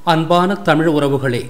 அன்பான தமிழ் உறவுகளே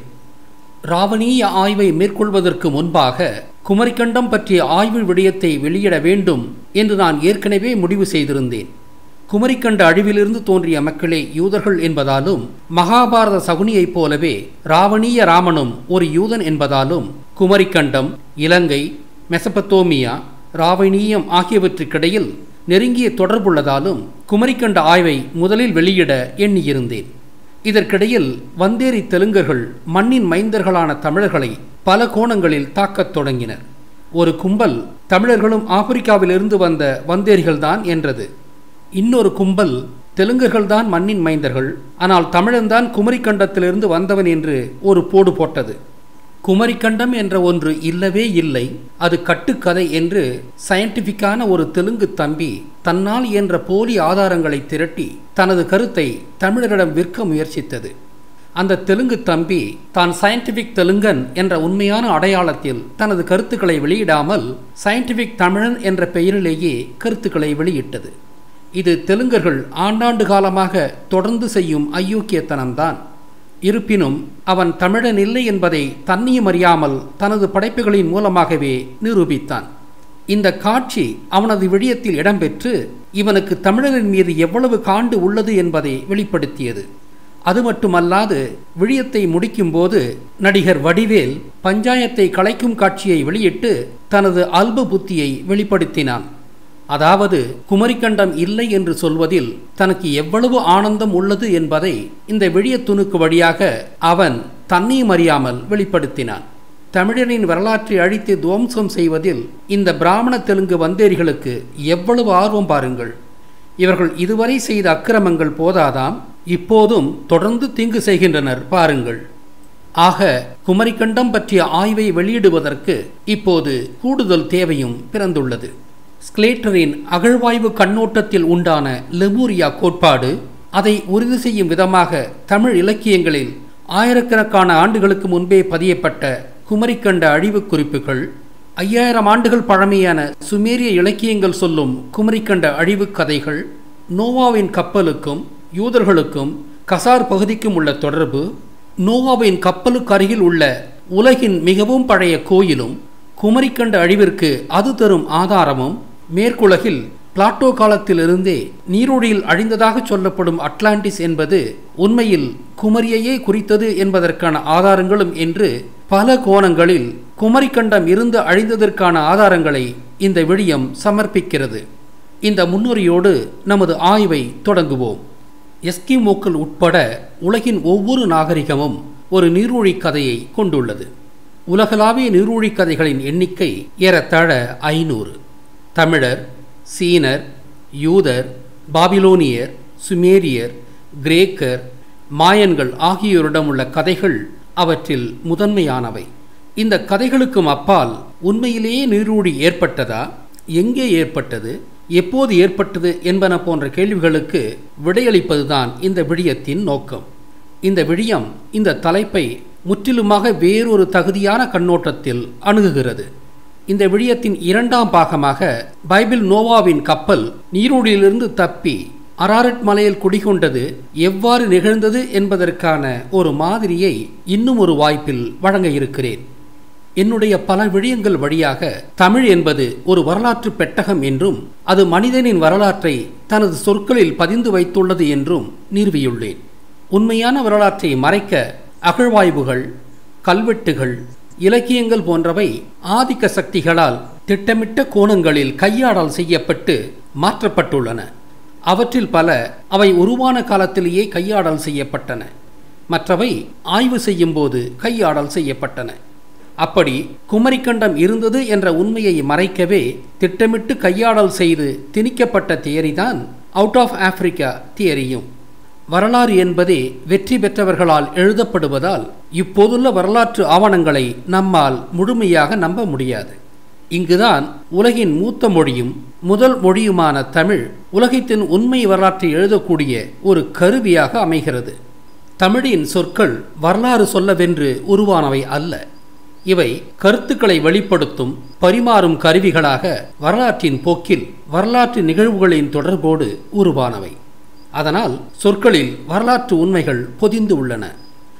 ராவணீய ஆய்வை மேற்கொள்வதற்கு முன்பாக குமரிக்கண்டம் பற்றிய ஆய்வு விடயத்தை வெளியிட வேண்டும் என்று நான் ஏற்கனவே முடிவு செய்திருந்தேன் குமரிக்கண்ட அழிவிலிருந்து தோன்றிய மக்களே யூதர்கள் என்பதாலும் மகாபாரத சகுனியைப் போலவே ராவணீய ராமனும் ஒரு யூதன் என்பதாலும் குமரிக்கண்டம் இலங்கை மெசபத்தோமியா ராவணீயம் ஆகியவற்றுக்கிடையில் நெருங்கிய தொடர்புள்ளதாலும் குமரிக்கண்ட ஆய்வை முதலில் வெளியிட எண்ணியிருந்தேன் இதற்கிடையில் வந்தேரி தெலுங்கர்கள் மண்ணின் மைந்தர்களான தமிழர்களை பல கோணங்களில் தாக்கத் தொடங்கினர் ஒரு கும்பல் தமிழர்களும் ஆப்பிரிக்காவிலிருந்து வந்த வந்தேரிகள்தான் என்றது இன்னொரு கும்பல் தெலுங்கர்கள்தான் மண்ணின் மைந்தர்கள் ஆனால் தமிழன்தான் குமரிக்கண்டத்திலிருந்து வந்தவன் என்று ஒரு போடு போட்டது குமரிக்கண்டம் என்ற ஒன்று இல்லவே இல்லை அது கட்டுக்கதை என்று சயின்டிஃபிக்கான ஒரு தெலுங்கு தம்பி தன்னால் என்ற போலி ஆதாரங்களை திரட்டி தனது கருத்தை தமிழரிடம் விற்க முயற்சித்தது அந்த தெலுங்கு தம்பி தான் சயின்டிஃபிக் தெலுங்கன் என்ற உண்மையான அடையாளத்தில் தனது கருத்துக்களை வெளியிடாமல் சயின்டிஃபிக் தமிழன் என்ற பெயரிலேயே கருத்துக்களை வெளியிட்டது இது தெலுங்கர்கள் ஆண்டாண்டு காலமாக தொடர்ந்து செய்யும் அயோக்கியத்தனம்தான் இருப்பினும் அவன் தமிழன் இல்லை என்பதை தன்னியும் அறியாமல் தனது படைப்புகளின் மூலமாகவே நிரூபித்தான் இந்த காட்சி அவனது விடயத்தில் இடம்பெற்று இவனுக்கு தமிழரின் மீது எவ்வளவு காண்டு உள்ளது என்பதை வெளிப்படுத்தியது அது மட்டுமல்லாது விழியத்தை முடிக்கும்போது நடிகர் வடிவேல் பஞ்சாயத்தை கலைக்கும் காட்சியை வெளியிட்டு தனது அல்ப புத்தியை வெளிப்படுத்தினான் அதாவது குமரிக்கண்டம் இல்லை என்று சொல்வதில் தனக்கு எவ்வளவு ஆனந்தம் உள்ளது என்பதை இந்த விழிய துணுக்கு வழியாக அவன் தன்னையும் அறியாமல் வெளிப்படுத்தினான் தமிழரின் வரலாற்றை அழித்து துவம்சம் செய்வதில் இந்த பிராமண தெலுங்கு வந்தேரிகளுக்கு எவ்வளவு ஆர்வம் பாருங்கள் இவர்கள் இதுவரை செய்த அக்கிரமங்கள் போதாதாம் இப்போதும் தொடர்ந்து தீங்கு செய்கின்றனர் பாருங்கள் ஆக குமரிக்கண்டம் பற்றிய ஆய்வை வெளியிடுவதற்கு இப்போது கூடுதல் தேவையும் பிறந்துள்ளது ஸ்கிலேட்டரின் அகழ்வாய்வு கண்ணோட்டத்தில் உண்டான லெமூரியா கோட்பாடு அதை உறுதி செய்யும் விதமாக தமிழ் இலக்கியங்களில் ஆயிரக்கணக்கான ஆண்டுகளுக்கு முன்பே பதியப்பட்ட குமரிக்கண்ட அழிவு குறிப்புகள் ஐயாயிரம் ஆண்டுகள் பழமையான சுமேரிய இலக்கியங்கள் சொல்லும் குமரிக்கண்ட அழிவு கதைகள் நோவாவின் கப்பலுக்கும் யூதர்களுக்கும் கசார் பகுதிக்கும் உள்ள தொடர்பு நோவாவின் கப்பலுக்கு அருகில் உள்ள உலகின் மிகவும் பழைய கோயிலும் குமரிக்கண்ட அழிவிற்கு அது தரும் ஆதாரமும் மேற்குலகில் பிளாட்டோ காலத்திலிருந்தே நீரோடியில் அழிந்ததாக சொல்லப்படும் அட்லாண்டிஸ் என்பது உண்மையில் குமரியையே குறித்தது என்பதற்கான ஆதாரங்களும் என்று பல கோணங்களில் குமரிக்கண்டம் இருந்து அழிந்ததற்கான ஆதாரங்களை இந்த விடியம் சமர்ப்பிக்கிறது இந்த முன்னுரையோடு நமது ஆய்வை தொடங்குவோம் எஸ்கிமோக்கள் உட்பட உலகின் ஒவ்வொரு நாகரிகமும் ஒரு நீர்வழி கதையை கொண்டுள்ளது உலகளாவிய நீரூழி கதைகளின் எண்ணிக்கை ஏறத்தாழ ஐநூறு தமிழர் சீனர் யூதர் பாபிலோனியர் சுமேரியர் கிரேக்கர் மாயன்கள் ஆகியோரிடம் உள்ள கதைகள் அவற்றில் முதன்மையானவை இந்த கதைகளுக்கும் அப்பால் உண்மையிலேயே நீரூழி ஏற்பட்டதா எங்கே ஏற்பட்டது எப்போது ஏற்பட்டது என்பன போன்ற கேள்விகளுக்கு விடையளிப்பதுதான் இந்த விடியத்தின் நோக்கம் இந்த விடியம் இந்த தலைப்பை முற்றிலுமாக வேறொரு தகுதியான கண்ணோட்டத்தில் அணுகுகிறது இந்த விழியத்தின் இரண்டாம் பாகமாக பைபிள் நோவாவின் கப்பல் நீரோடியிலிருந்து தப்பி அராரட் மலையில் குடிகொண்டது எவ்வாறு நிகழ்ந்தது என்பதற்கான ஒரு மாதிரியை இன்னும் ஒரு வாய்ப்பில் வழங்க இருக்கிறேன் என்னுடைய பல விடயங்கள் வழியாக தமிழ் என்பது ஒரு வரலாற்று பெட்டகம் என்றும் அது மனிதனின் வரலாற்றை தனது சொற்களில் பதிந்து வைத்துள்ளது என்றும் நிறுவியுள்ளேன் உண்மையான வரலாற்றை மறைக்க அகழ்வாய்வுகள் கல்வெட்டுகள் இலக்கியங்கள் போன்றவை ஆதிக்க சக்திகளால் திட்டமிட்ட கோணங்களில் கையாடல் செய்யப்பட்டு மாற்றப்பட்டுள்ளன அவற்றில் பல அவை உருவான காலத்திலேயே கையாடல் செய்யப்பட்டன மற்றவை ஆய்வு செய்யும்போது கையாடல் செய்யப்பட்டன அப்படி குமரிக்கண்டம் இருந்தது என்ற உண்மையை மறைக்கவே திட்டமிட்டு கையாடல் செய்து திணிக்கப்பட்ட தியரிதான் அவுட் ஆஃப் ஆப்பிரிக்கா தியரியும் வரலாறு என்பதே வெற்றி பெற்றவர்களால் எழுதப்படுவதால் இப்போதுள்ள வரலாற்று ஆவணங்களை நம்மால் முழுமையாக நம்ப முடியாது இங்குதான் உலகின் மூத்த மொழியும் முதல் மொழியுமான தமிழ் உலகத்தின் உண்மை வரலாற்றை எழுதக்கூடிய ஒரு கருவியாக அமைகிறது தமிழின் சொற்கள் வரலாறு சொல்லவென்று உருவானவை அல்ல இவை கருத்துக்களை வெளிப்படுத்தும் பரிமாறும் கருவிகளாக வரலாற்றின் போக்கில் வரலாற்று நிகழ்வுகளின் தொடர்போடு உருவானவை அதனால் சொற்களில் வரலாற்று உண்மைகள் பொதிந்து உள்ளன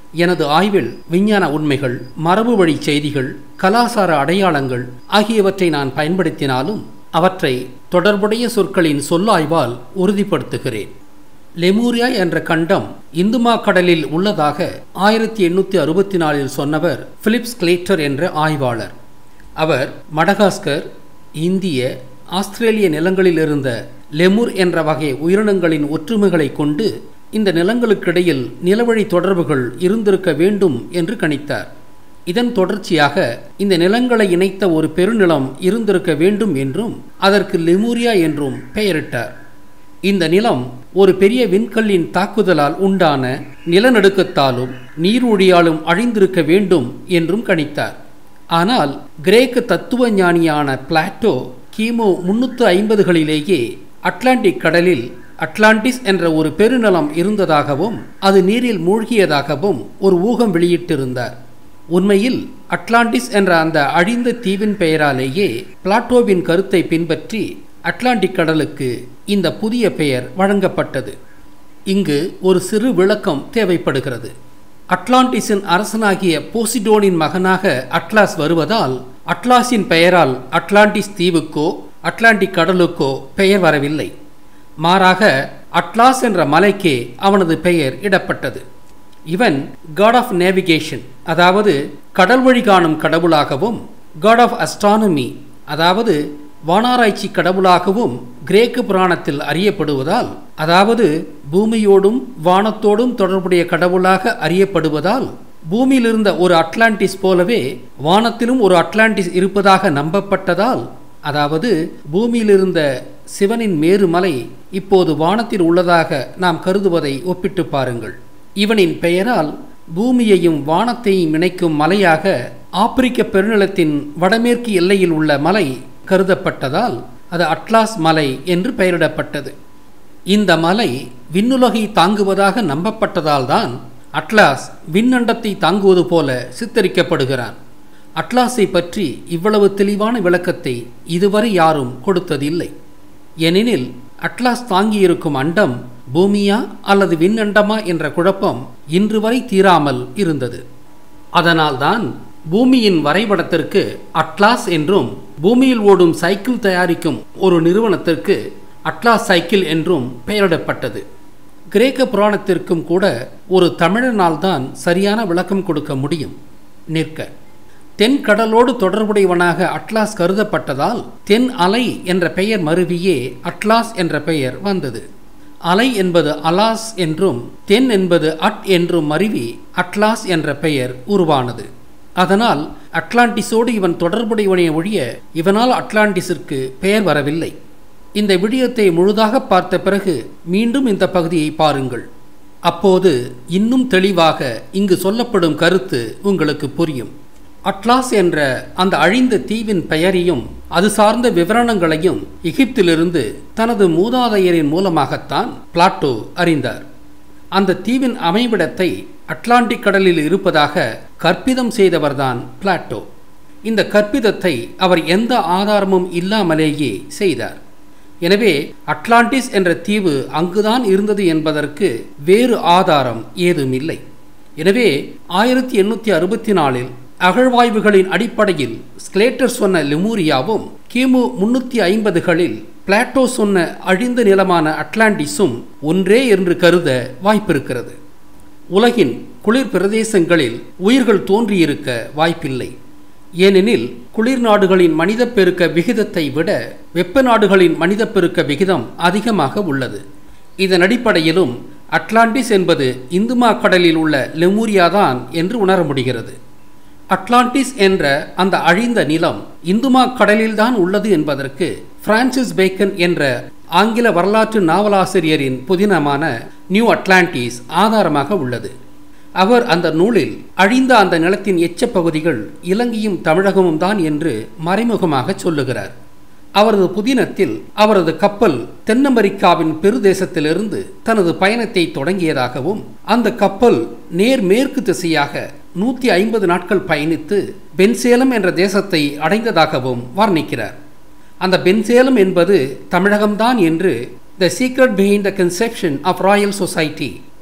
எனது ஆய்வில் விஞ்ஞான உண்மைகள் மரபு வழி செய்திகள் கலாசார அடையாளங்கள் ஆகியவற்றை நான் பயன்படுத்தினாலும் அவற்றை தொடர்புடைய சொற்களின் சொல்லாய்வால் உறுதிப்படுத்துகிறேன் லெமூரியா என்ற கண்டம் இந்துமா கடலில் உள்ளதாக ஆயிரத்தி எண்ணூற்றி அறுபத்தி நாலில் சொன்னவர் பிலிப்ஸ் கிளேட்டர் என்ற ஆய்வாளர் அவர் மடகாஸ்கர் இந்திய ஆஸ்திரேலிய நிலங்களில் இருந்த லெமுர் என்ற வகை உயிரினங்களின் ஒற்றுமைகளை கொண்டு இந்த நிலங்களுக்கிடையில் நிலவழி தொடர்புகள் இருந்திருக்க வேண்டும் என்று கணித்தார் இதன் தொடர்ச்சியாக இந்த நிலங்களை இணைத்த ஒரு பெருநிலம் இருந்திருக்க வேண்டும் என்றும் அதற்கு லெமூரியா என்றும் பெயரிட்டார் இந்த நிலம் ஒரு பெரிய விண்கல்லின் தாக்குதலால் உண்டான நிலநடுக்கத்தாலும் நீரூழியாலும் அழிந்திருக்க வேண்டும் என்றும் கணித்தார் ஆனால் கிரேக்க தத்துவ ஞானியான பிளாட்டோ கிமு முன்னூற்று ஐம்பதுகளிலேயே அட்லாண்டிக் கடலில் அட்லாண்டிஸ் என்ற ஒரு பெருநிலம் இருந்ததாகவும் அது நீரில் மூழ்கியதாகவும் ஒரு ஊகம் வெளியிட்டிருந்தார் உண்மையில் அட்லாண்டிஸ் என்ற அந்த அழிந்த தீவின் பெயராலேயே பிளாட்டோவின் கருத்தை பின்பற்றி அட்லாண்டிக் கடலுக்கு இந்த புதிய பெயர் வழங்கப்பட்டது இங்கு ஒரு சிறு விளக்கம் தேவைப்படுகிறது அட்லாண்டிஸின் அரசனாகிய போசிடோனின் மகனாக அட்லாஸ் வருவதால் அட்லாஸின் பெயரால் அட்லாண்டிஸ் தீவுக்கோ அட்லாண்டிக் கடலுக்கோ பெயர் வரவில்லை மாறாக அட்லாஸ் என்ற மலைக்கே அவனது பெயர் இடப்பட்டது இவன் காட் ஆஃப் நேவிகேஷன் அதாவது கடல் வழி காணும் கடவுளாகவும் காட் ஆஃப் அஸ்ட்ரானமி அதாவது வானாராய்ச்சி கடவுளாகவும் கிரேக்க புராணத்தில் அறியப்படுவதால் அதாவது பூமியோடும் வானத்தோடும் தொடர்புடைய கடவுளாக அறியப்படுவதால் பூமியில் இருந்த ஒரு அட்லாண்டிஸ் போலவே வானத்திலும் ஒரு அட்லாண்டிஸ் இருப்பதாக நம்பப்பட்டதால் அதாவது பூமியில் இருந்த சிவனின் மேருமலை இப்போது வானத்தில் உள்ளதாக நாம் கருதுவதை ஒப்பிட்டு பாருங்கள் இவனின் பெயரால் பூமியையும் வானத்தையும் இணைக்கும் மலையாக ஆப்பிரிக்க பெருநிலத்தின் வடமேற்கு எல்லையில் உள்ள மலை கருதப்பட்டதால் அது அட்லாஸ் மலை என்று பெயரிடப்பட்டது இந்த மலை விண்ணுலகை தாங்குவதாக நம்பப்பட்டதால் தான் அட்லாஸ் விண்ணண்டத்தை தாங்குவது போல சித்தரிக்கப்படுகிறான் அட்லாஸை பற்றி இவ்வளவு தெளிவான விளக்கத்தை இதுவரை யாரும் கொடுத்ததில்லை ஏனெனில் அட்லாஸ் தாங்கியிருக்கும் அண்டம் பூமியா அல்லது விண்ணண்டமா என்ற குழப்பம் இன்று வரை தீராமல் இருந்தது அதனால்தான் பூமியின் வரைபடத்திற்கு அட்லாஸ் என்றும் பூமியில் ஓடும் சைக்கிள் தயாரிக்கும் ஒரு நிறுவனத்திற்கு அட்லாஸ் சைக்கிள் என்றும் பெயரிடப்பட்டது கிரேக்க புராணத்திற்கும் கூட ஒரு தமிழனால் தான் சரியான விளக்கம் கொடுக்க முடியும் நிற்க தென் கடலோடு தொடர்புடையவனாக அட்லாஸ் கருதப்பட்டதால் தென் அலை என்ற பெயர் மருவியே அட்லாஸ் என்ற பெயர் வந்தது அலை என்பது அலாஸ் என்றும் தென் என்பது அட் என்றும் மருவி அட்லாஸ் என்ற பெயர் உருவானது அதனால் அட்லாண்டிஸோடு இவன் தொடர்புடையவனே ஒழிய இவனால் அட்லாண்டிஸிற்கு பெயர் வரவில்லை இந்த விடயத்தை முழுதாக பார்த்த பிறகு மீண்டும் இந்த பகுதியை பாருங்கள் அப்போது இன்னும் தெளிவாக இங்கு சொல்லப்படும் கருத்து உங்களுக்கு புரியும் அட்லாஸ் என்ற அந்த அழிந்த தீவின் பெயரையும் அது சார்ந்த விவரணங்களையும் எகிப்திலிருந்து தனது மூதாதையரின் மூலமாகத்தான் பிளாட்டோ அறிந்தார் அந்த தீவின் அமைவிடத்தை அட்லாண்டிக் கடலில் இருப்பதாக கற்பிதம் செய்தவர்தான் பிளாட்டோ இந்த கற்பிதத்தை அவர் எந்த ஆதாரமும் இல்லாமலேயே செய்தார் எனவே அட்லாண்டிஸ் என்ற தீவு அங்குதான் இருந்தது என்பதற்கு வேறு ஆதாரம் ஏதும் இல்லை எனவே ஆயிரத்தி எண்ணூற்றி அறுபத்தி நாலில் அகழ்வாய்வுகளின் அடிப்படையில் ஸ்கிலேட்டர் சொன்ன லெமூரியாவும் கிமு முன்னூற்றி ஐம்பதுகளில் பிளாட்டோ சொன்ன அழிந்த நிலமான அட்லாண்டிஸும் ஒன்றே என்று கருத வாய்ப்பிருக்கிறது உலகின் குளிர் பிரதேசங்களில் உயிர்கள் தோன்றியிருக்க வாய்ப்பில்லை ஏனெனில் குளிர் நாடுகளின் மனித பெருக்க விகிதத்தை விட வெப்ப நாடுகளின் மனித பெருக்க விகிதம் அதிகமாக உள்ளது இதன் அடிப்படையிலும் அட்லாண்டிஸ் என்பது இந்துமா கடலில் உள்ள லெமூரியாதான் என்று உணர முடிகிறது அட்லாண்டிஸ் என்ற அந்த அழிந்த நிலம் இந்துமா கடலில்தான் உள்ளது என்பதற்கு பிரான்சிஸ் பேக்கன் என்ற ஆங்கில வரலாற்று நாவலாசிரியரின் புதினமான நியூ அட்லாண்டிஸ் ஆதாரமாக உள்ளது அவர் அந்த நூலில் அழிந்த அந்த நிலத்தின் எச்சப் பகுதிகள் இலங்கையும் தமிழகமும் தான் என்று மறைமுகமாக சொல்லுகிறார் அவரது புதினத்தில் அவரது கப்பல் தென் அமெரிக்காவின் பெருதேசத்திலிருந்து தனது பயணத்தை தொடங்கியதாகவும் அந்த கப்பல் நேர் மேற்கு திசையாக நூற்றி ஐம்பது நாட்கள் பயணித்து பென்சேலம் என்ற தேசத்தை அடைந்ததாகவும் வர்ணிக்கிறார் அந்த பென்சேலம் என்பது தமிழகம்தான் என்று the secret behind the conception of royal society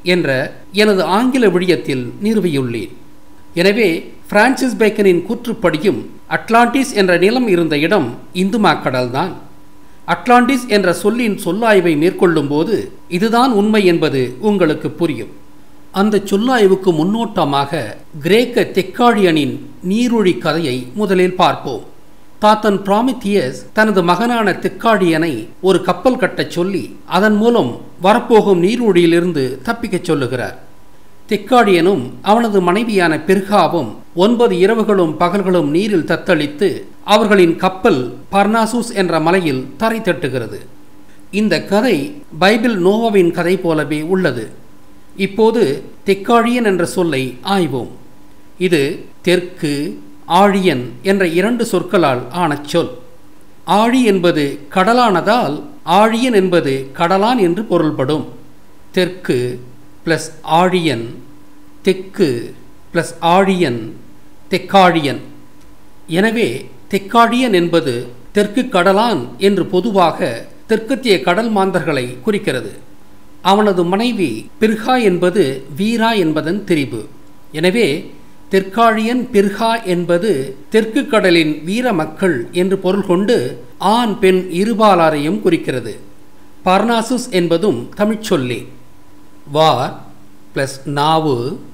என்ற எனது ஆங்கில விழியத்தில் நிறுவியுள்ளேன் எனவே பிரான்சிஸ் பேக்கனின் கூற்றுப்படியும் அட்லாண்டிஸ் என்ற நிலம் இருந்த இடம் இந்து மாக்கடல்தான் அட்லாண்டிஸ் என்ற சொல்லின் சொல்லாய்வை மேற்கொள்ளும் போது இதுதான் உண்மை என்பது உங்களுக்கு புரியும் அந்த சொல்லாய்வுக்கு முன்னோட்டமாக கிரேக்க தெக்காழியனின் நீரொழி கதையை முதலில் பார்ப்போம் தாத்தன் பிராமித்தியஸ் தனது மகனான தெக்காழியனை ஒரு கப்பல் கட்டச் சொல்லி அதன் மூலம் வரப்போகும் நீரொழியிலிருந்து தப்பிக்கச் சொல்லுகிறார் தெக்காடியனும் அவனது மனைவியான பெர்காவும் ஒன்பது இரவுகளும் பகல்களும் நீரில் தத்தளித்து அவர்களின் கப்பல் பர்னாசூஸ் என்ற மலையில் தரை தட்டுகிறது இந்த கதை பைபிள் நோவாவின் கதை போலவே உள்ளது இப்போது தெக்காழியன் என்ற சொல்லை ஆய்வோம் இது தெற்கு ஆழியன் என்ற இரண்டு சொற்களால் ஆன சொல் ஆழி என்பது கடலானதால் ஆழியன் என்பது கடலான் என்று பொருள்படும் தெற்கு ப்ளஸ் ஆழியன் தெற்கு ப்ளஸ் ஆழியன் தெக்காழியன் எனவே தெக்காழியன் என்பது தெற்கு கடலான் என்று பொதுவாக தெற்கத்திய கடல் மாந்தர்களை குறிக்கிறது அவனது மனைவி பிர்ஹா என்பது வீரா என்பதன் திரிபு எனவே தெற்காழியன் பிர்ஹா என்பது தெற்கு கடலின் வீர மக்கள் என்று பொருள் கொண்டு ஆண் பெண் இருபாலாரையும் குறிக்கிறது பர்னாசுஸ் என்பதும் தமிழ்ச்சொல்லே வார் ப்ளஸ் நாவு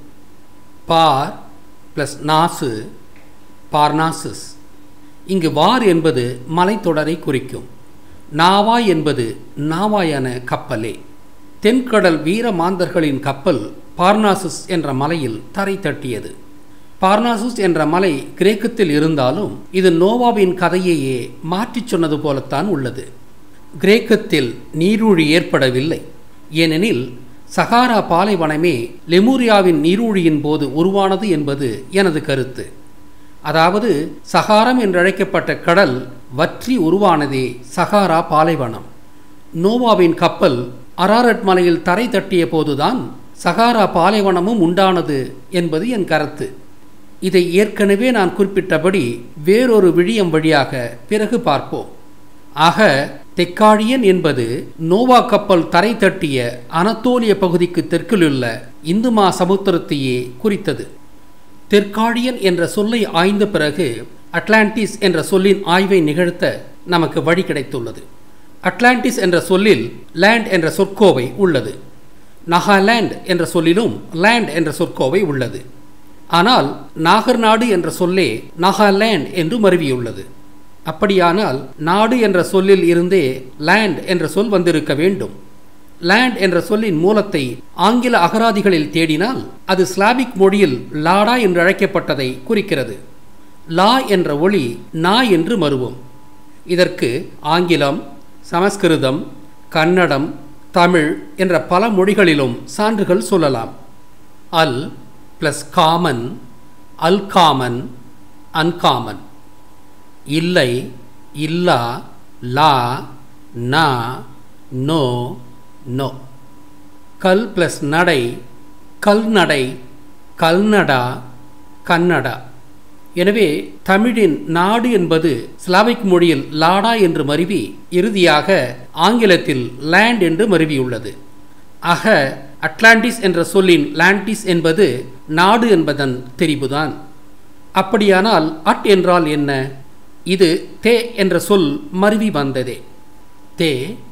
பார் ப்ளஸ் நாசு பார்னாசிஸ் இங்கு வார் என்பது மலைத்தொடரை குறிக்கும் நாவாய் என்பது நாவாயான கப்பலே தென்கடல் வீர மாந்தர்களின் கப்பல் பார்னாசுஸ் என்ற மலையில் தரை தட்டியது பார்னாசுஸ் என்ற மலை கிரேக்கத்தில் இருந்தாலும் இது நோவாவின் கதையையே மாற்றிச் சொன்னது போலத்தான் உள்ளது கிரேக்கத்தில் நீரூழி ஏற்படவில்லை ஏனெனில் சகாரா பாலைவனமே லெமூரியாவின் நீரூழியின் போது உருவானது என்பது எனது கருத்து அதாவது சகாரம் என்றழைக்கப்பட்ட கடல் வற்றி உருவானதே சகாரா பாலைவனம் நோவாவின் கப்பல் அராரட் மலையில் தரை தட்டிய போதுதான் சகாரா பாலைவனமும் உண்டானது என்பது என் கருத்து இதை ஏற்கனவே நான் குறிப்பிட்டபடி வேறொரு விழியம் வழியாக பிறகு பார்ப்போம் ஆக தெக்காழியன் என்பது நோவா கப்பல் தரை தட்டிய அனத்தோலிய பகுதிக்கு தெற்கிலுள்ள இந்துமா சமுத்திரத்தையே குறித்தது தெற்காழியன் என்ற சொல்லை ஆய்ந்த பிறகு அட்லாண்டிஸ் என்ற சொல்லின் ஆய்வை நிகழ்த்த நமக்கு வழி கிடைத்துள்ளது அட்லாண்டிஸ் என்ற சொல்லில் லேண்ட் என்ற சொற்கோவை உள்ளது நகாலேண்ட் என்ற சொல்லிலும் லேண்ட் என்ற சொற்கோவை உள்ளது ஆனால் நாகர்நாடு என்ற சொல்லே நாகாலேண்ட் என்று மருவியுள்ளது அப்படியானால் நாடு என்ற சொல்லில் இருந்தே லேண்ட் என்ற சொல் வந்திருக்க வேண்டும் லேண்ட் என்ற சொல்லின் மூலத்தை ஆங்கில அகராதிகளில் தேடினால் அது ஸ்லாவிக் மொழியில் லாடா என்று அழைக்கப்பட்டதை குறிக்கிறது லா என்ற ஒளி நா என்று மருவும் இதற்கு ஆங்கிலம் சமஸ்கிருதம் கன்னடம் தமிழ் என்ற பல மொழிகளிலும் சான்றுகள் சொல்லலாம் அல் ப்ளஸ் காமன் அல்காமன் அன்காமன் இல்லை இல்லா லா நா நோ நோ கல் ப்ளஸ் நடை கல்நடை கல்நடா கன்னடா எனவே தமிழின் நாடு என்பது ஸ்லாவிக் மொழியில் லாடா என்று மருவி இறுதியாக ஆங்கிலத்தில் லேண்ட் என்று மருவியுள்ளது ஆக அட்லாண்டிஸ் என்ற சொல்லின் லாண்டிஸ் என்பது நாடு என்பதன் தெரிவுதான் அப்படியானால் அட் என்றால் என்ன இது தே என்ற சொல் மருவி வந்ததே தே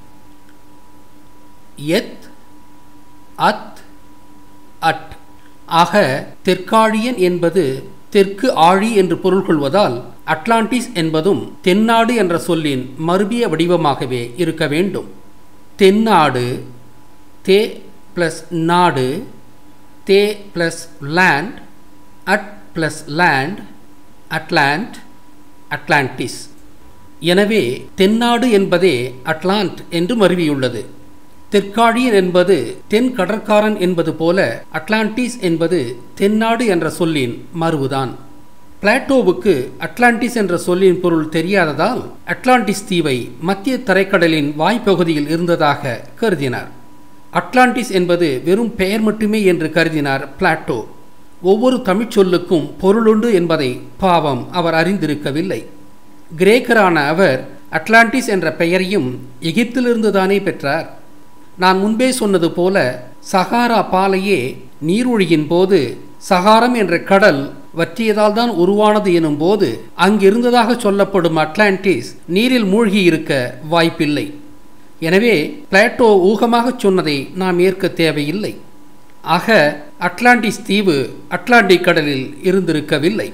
எத் அத் அட் ஆக தெற்காழியன் என்பது தெற்கு ஆழி என்று பொருள் கொள்வதால் அட்லாண்டிஸ் என்பதும் தென்னாடு என்ற சொல்லின் மறுபிய வடிவமாகவே இருக்க வேண்டும் தென்னாடு தே ப்ளஸ் நாடு தே plus land at plus land அட்லாண்ட் அட்லாண்டிஸ் எனவே தென்னாடு என்பதே அட்லாண்ட் என்று மருவியுள்ளது தெற்காழியன் என்பது தென் கடற்காரன் என்பது போல அட்லாண்டிஸ் என்பது தென்னாடு என்ற சொல்லின் மறுவுதான் பிளாட்டோவுக்கு அட்லாண்டிஸ் என்ற சொல்லின் பொருள் தெரியாததால் அட்லாண்டிஸ் தீவை மத்திய தரைக்கடலின் வாய்ப்பகுதியில் இருந்ததாக கருதினார் அட்லாண்டிஸ் என்பது வெறும் பெயர் மட்டுமே என்று கருதினார் பிளாட்டோ ஒவ்வொரு தமிழ்ச் சொல்லுக்கும் பொருளுண்டு என்பதை பாவம் அவர் அறிந்திருக்கவில்லை கிரேக்கரான அவர் அட்லாண்டிஸ் என்ற பெயரையும் எகிப்திலிருந்து தானே பெற்றார் நான் முன்பே சொன்னது போல சகாரா பாலையே நீரொழியின் போது சகாரம் என்ற கடல் வற்றியதால் தான் உருவானது எனும் போது அங்கிருந்ததாக சொல்லப்படும் அட்லாண்டிஸ் நீரில் மூழ்கி இருக்க வாய்ப்பில்லை எனவே பிளாட்டோ ஊகமாக சொன்னதை நாம் ஏற்க தேவையில்லை ஆக அட்லாண்டிஸ் தீவு அட்லாண்டிக் கடலில் இருந்திருக்கவில்லை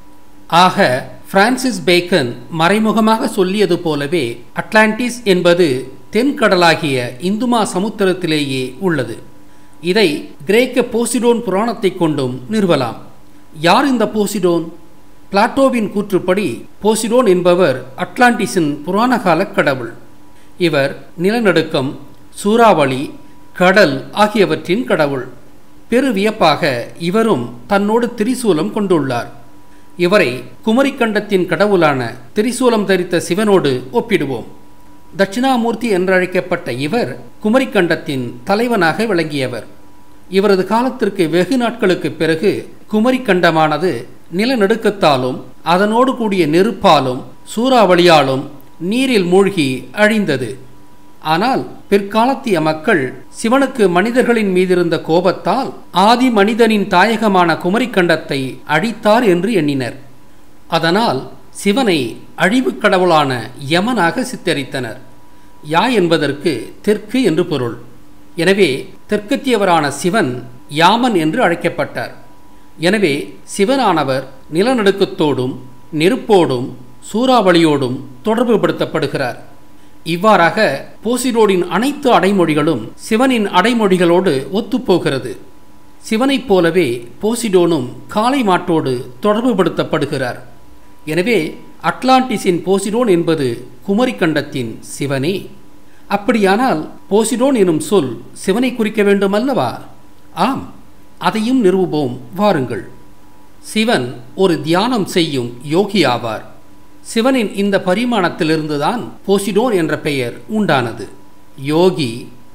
ஆக பிரான்சிஸ் பேக்கன் மறைமுகமாக சொல்லியது போலவே அட்லாண்டிஸ் என்பது தென்கடலாகிய இந்துமா சமுத்திரத்திலேயே உள்ளது இதை கிரேக்க போசிடோன் புராணத்தை கொண்டும் நிறுவலாம் யார் இந்த போசிடோன் பிளாட்டோவின் கூற்றுப்படி போசிடோன் என்பவர் அட்லாண்டிஸின் புராணகால கடவுள் இவர் நிலநடுக்கம் சூறாவளி கடல் ஆகியவற்றின் கடவுள் பெரு வியப்பாக இவரும் தன்னோடு திரிசூலம் கொண்டுள்ளார் இவரை குமரிக்கண்டத்தின் கடவுளான திரிசூலம் தரித்த சிவனோடு ஒப்பிடுவோம் தட்சிணாமூர்த்தி என்றழைக்கப்பட்ட இவர் குமரிக்கண்டத்தின் தலைவனாக விளங்கியவர் இவரது காலத்திற்கு வெகு நாட்களுக்கு பிறகு குமரிக்கண்டமானது நிலநடுக்கத்தாலும் அதனோடு கூடிய நெருப்பாலும் சூறாவளியாலும் நீரில் மூழ்கி அழிந்தது ஆனால் பிற்காலத்திய மக்கள் சிவனுக்கு மனிதர்களின் மீதிருந்த கோபத்தால் ஆதி மனிதனின் தாயகமான குமரிக்கண்டத்தை அழித்தார் என்று எண்ணினர் அதனால் சிவனை அழிவுக் கடவுளான யமனாக சித்தரித்தனர் யா என்பதற்கு தெற்கு என்று பொருள் எனவே தெற்கத்தியவரான சிவன் யாமன் என்று அழைக்கப்பட்டார் எனவே சிவனானவர் நிலநடுக்கத்தோடும் நெருப்போடும் சூறாவளியோடும் தொடர்புபடுத்தப்படுகிறார் இவ்வாறாக போசிரோடின் அனைத்து அடைமொழிகளும் சிவனின் அடைமொழிகளோடு ஒத்துப்போகிறது சிவனைப் போலவே போசிடோனும் காளை மாட்டோடு தொடர்புபடுத்தப்படுகிறார் எனவே அட்லாண்டிஸின் போசிடோன் என்பது குமரிக்கண்டத்தின் சிவனே அப்படியானால் போசிடோன் எனும் சொல் சிவனை குறிக்க வேண்டுமல்லவா ஆம் அதையும் நிறுவுவோம் வாருங்கள் சிவன் ஒரு தியானம் செய்யும் யோகி ஆவார் சிவனின் இந்த பரிமாணத்திலிருந்துதான் போசிடோன் என்ற பெயர் உண்டானது யோகி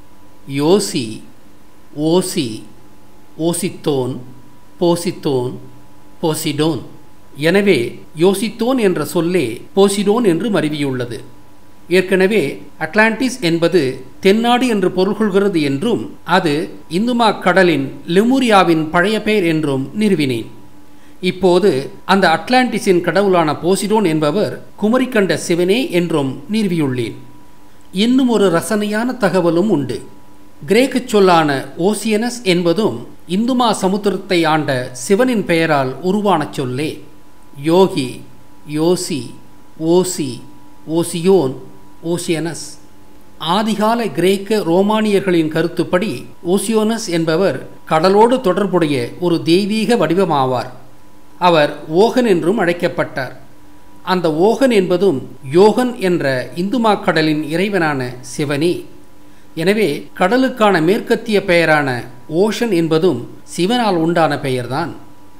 யோசி ஓசி ஓசித்தோன் போசித்தோன் போசிடோன் எனவே யோசித்தோன் என்ற சொல்லே போசிடோன் என்று மருவியுள்ளது ஏற்கனவே அட்லாண்டிஸ் என்பது தென்னாடு என்று பொருள் கொள்கிறது என்றும் அது இந்துமா கடலின் லெமூரியாவின் பழைய பெயர் என்றும் நிறுவினேன் இப்போது அந்த அட்லாண்டிஸின் கடவுளான போசிடோன் என்பவர் குமரிக்கண்ட சிவனே என்றும் நிறுவியுள்ளேன் இன்னும் ஒரு ரசனையான தகவலும் உண்டு கிரேக்கச் சொல்லான ஓசியனஸ் என்பதும் இந்துமா சமுத்திரத்தை ஆண்ட சிவனின் பெயரால் உருவான சொல்லே யோகி யோசி ஓசி ஓசியோன் ஓசியனஸ் ஆதிகால கிரேக்க ரோமானியர்களின் கருத்துப்படி ஓசியோனஸ் என்பவர் கடலோடு தொடர்புடைய ஒரு தெய்வீக வடிவமாவார் அவர் ஓகன் என்றும் அழைக்கப்பட்டார் அந்த ஓகன் என்பதும் யோகன் என்ற இந்துமா கடலின் இறைவனான சிவனே எனவே கடலுக்கான மேற்கத்திய பெயரான ஓஷன் என்பதும் சிவனால் உண்டான பெயர்தான்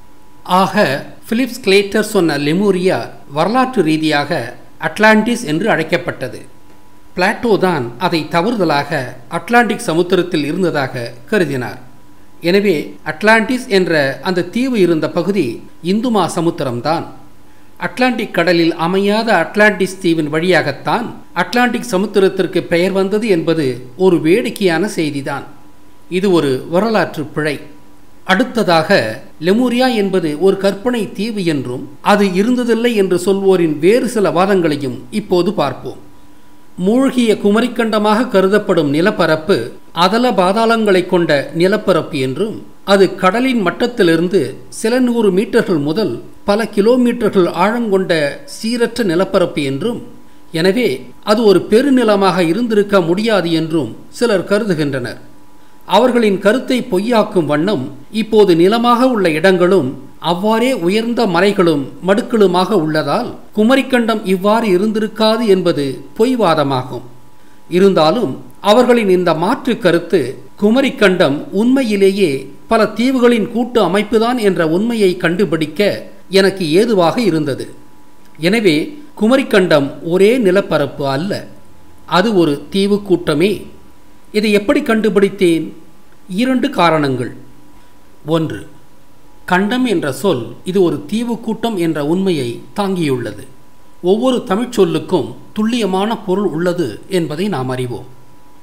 ஆக பிலிப்ஸ் கிளேட்டர் சொன்ன லெமூரியா வரலாற்று ரீதியாக அட்லாண்டிஸ் என்று அழைக்கப்பட்டது பிளாட்டோ தான் அதை தவறுதலாக அட்லாண்டிக் சமுத்திரத்தில் இருந்ததாக கருதினார் எனவே அட்லாண்டிஸ் என்ற அந்த தீவு இருந்த பகுதி இந்துமா சமுத்திரம்தான் அட்லாண்டிக் கடலில் அமையாத அட்லாண்டிஸ் தீவின் வழியாகத்தான் அட்லாண்டிக் சமுத்திரத்திற்கு பெயர் வந்தது என்பது ஒரு வேடிக்கையான செய்திதான் இது ஒரு வரலாற்று பிழை அடுத்ததாக லெமூரியா என்பது ஒரு கற்பனை தீவு என்றும் அது இருந்ததில்லை என்று சொல்வோரின் வேறு சில வாதங்களையும் இப்போது பார்ப்போம் மூழ்கிய குமரிக்கண்டமாக கருதப்படும் நிலப்பரப்பு அதல பாதாளங்களை கொண்ட நிலப்பரப்பு என்றும் அது கடலின் மட்டத்திலிருந்து சில நூறு மீட்டர்கள் முதல் பல கிலோமீட்டர்கள் ஆழங்கொண்ட சீரற்ற நிலப்பரப்பு என்றும் எனவே அது ஒரு பெருநிலமாக இருந்திருக்க முடியாது என்றும் சிலர் கருதுகின்றனர் அவர்களின் கருத்தை பொய்யாக்கும் வண்ணம் இப்போது நிலமாக உள்ள இடங்களும் அவ்வாறே உயர்ந்த மலைகளும் மடுக்களுமாக உள்ளதால் குமரிக்கண்டம் இவ்வாறு இருந்திருக்காது என்பது பொய்வாதமாகும் இருந்தாலும் அவர்களின் இந்த மாற்று கருத்து குமரிக்கண்டம் உண்மையிலேயே பல தீவுகளின் கூட்டு அமைப்புதான் என்ற உண்மையை கண்டுபிடிக்க எனக்கு ஏதுவாக இருந்தது எனவே குமரிக்கண்டம் ஒரே நிலப்பரப்பு அல்ல அது ஒரு தீவு கூட்டமே இதை எப்படி கண்டுபிடித்தேன் இரண்டு காரணங்கள் ஒன்று கண்டம் என்ற சொல் இது ஒரு தீவு கூட்டம் என்ற உண்மையை தாங்கியுள்ளது ஒவ்வொரு தமிழ்ச் சொல்லுக்கும் துல்லியமான பொருள் உள்ளது என்பதை நாம் அறிவோம்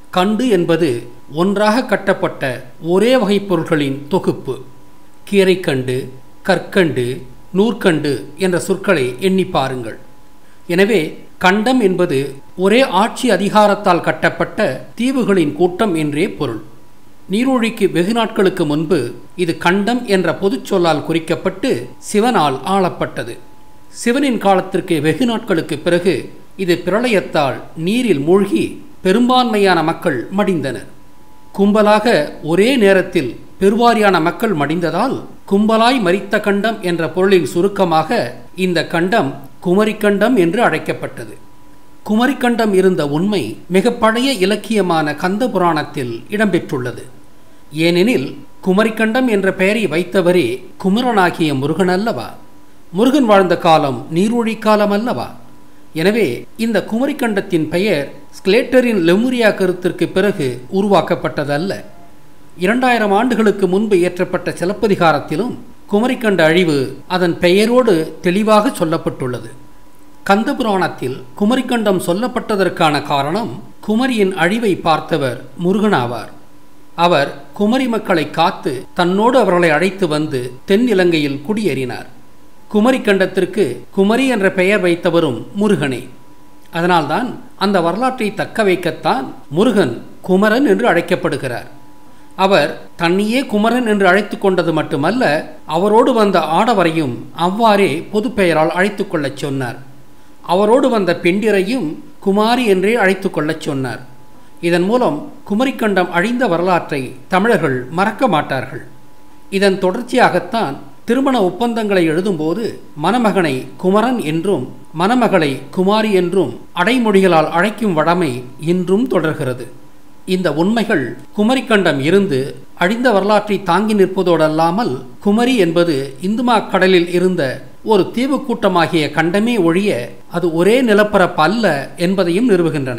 கண்டு என்பது ஒன்றாக கட்டப்பட்ட ஒரே வகை பொருட்களின் தொகுப்பு கீரைக்கண்டு கற்கண்டு நூற்கண்டு என்ற சொற்களை எண்ணி பாருங்கள் எனவே கண்டம் என்பது ஒரே ஆட்சி அதிகாரத்தால் கட்டப்பட்ட தீவுகளின் கூட்டம் என்றே பொருள் நீரூழிக்கு வெகு நாட்களுக்கு முன்பு இது கண்டம் என்ற பொதுச் சொல்லால் குறிக்கப்பட்டு சிவனால் ஆளப்பட்டது சிவனின் காலத்திற்கு வெகு நாட்களுக்கு பிறகு இது பிரளயத்தால் நீரில் மூழ்கி பெரும்பான்மையான மக்கள் மடிந்தனர் கும்பலாக ஒரே நேரத்தில் பெருவாரியான மக்கள் மடிந்ததால் கும்பலாய் மரித்த கண்டம் என்ற பொருளின் சுருக்கமாக இந்த கண்டம் குமரிக்கண்டம் என்று அழைக்கப்பட்டது குமரிக்கண்டம் இருந்த உண்மை மிக பழைய இலக்கியமான கந்த புராணத்தில் இடம்பெற்றுள்ளது ஏனெனில் குமரிக்கண்டம் என்ற பெயரை வைத்தவரே குமரனாகிய முருகன் அல்லவா முருகன் வாழ்ந்த காலம் நீரூழி காலம் அல்லவா எனவே இந்த குமரிக்கண்டத்தின் பெயர் ஸ்கிலேட்டரின் லெமுரியா கருத்திற்கு பிறகு உருவாக்கப்பட்டதல்ல இரண்டாயிரம் ஆண்டுகளுக்கு முன்பு இயற்றப்பட்ட சிலப்பதிகாரத்திலும் குமரிக்கண்ட அழிவு அதன் பெயரோடு தெளிவாக சொல்லப்பட்டுள்ளது கந்தபுராணத்தில் குமரிக்கண்டம் சொல்லப்பட்டதற்கான காரணம் குமரியின் அழிவை பார்த்தவர் முருகனாவார் அவர் குமரி மக்களை காத்து தன்னோடு அவர்களை அழைத்து வந்து தென் இலங்கையில் குடியேறினார் குமரிக்கண்டத்திற்கு குமரி என்ற பெயர் வைத்தவரும் முருகனே அதனால்தான் அந்த வரலாற்றை தக்க வைக்கத்தான் முருகன் குமரன் என்று அழைக்கப்படுகிறார் அவர் தன்னையே குமரன் என்று அழைத்து கொண்டது மட்டுமல்ல அவரோடு வந்த ஆடவரையும் அவ்வாறே பொது பெயரால் அழைத்து கொள்ளச் சொன்னார் அவரோடு வந்த பெண்டிரையும் குமாரி என்றே அழைத்து கொள்ளச் சொன்னார் இதன் மூலம் குமரிக்கண்டம் அழிந்த வரலாற்றை தமிழர்கள் மறக்க மாட்டார்கள் இதன் தொடர்ச்சியாகத்தான் திருமண ஒப்பந்தங்களை எழுதும்போது மணமகனை குமரன் என்றும் மணமகளை குமாரி என்றும் அடைமொழிகளால் அழைக்கும் வழமை இன்றும் தொடர்கிறது இந்த உண்மைகள் குமரிக்கண்டம் இருந்து அழிந்த வரலாற்றை தாங்கி நிற்பதோடல்லாமல் குமரி என்பது இந்துமா கடலில் இருந்த ஒரு தீவு கூட்டமாகிய கண்டமே ஒழிய அது ஒரே நிலப்பரப்பு அல்ல என்பதையும் நிறுவுகின்றன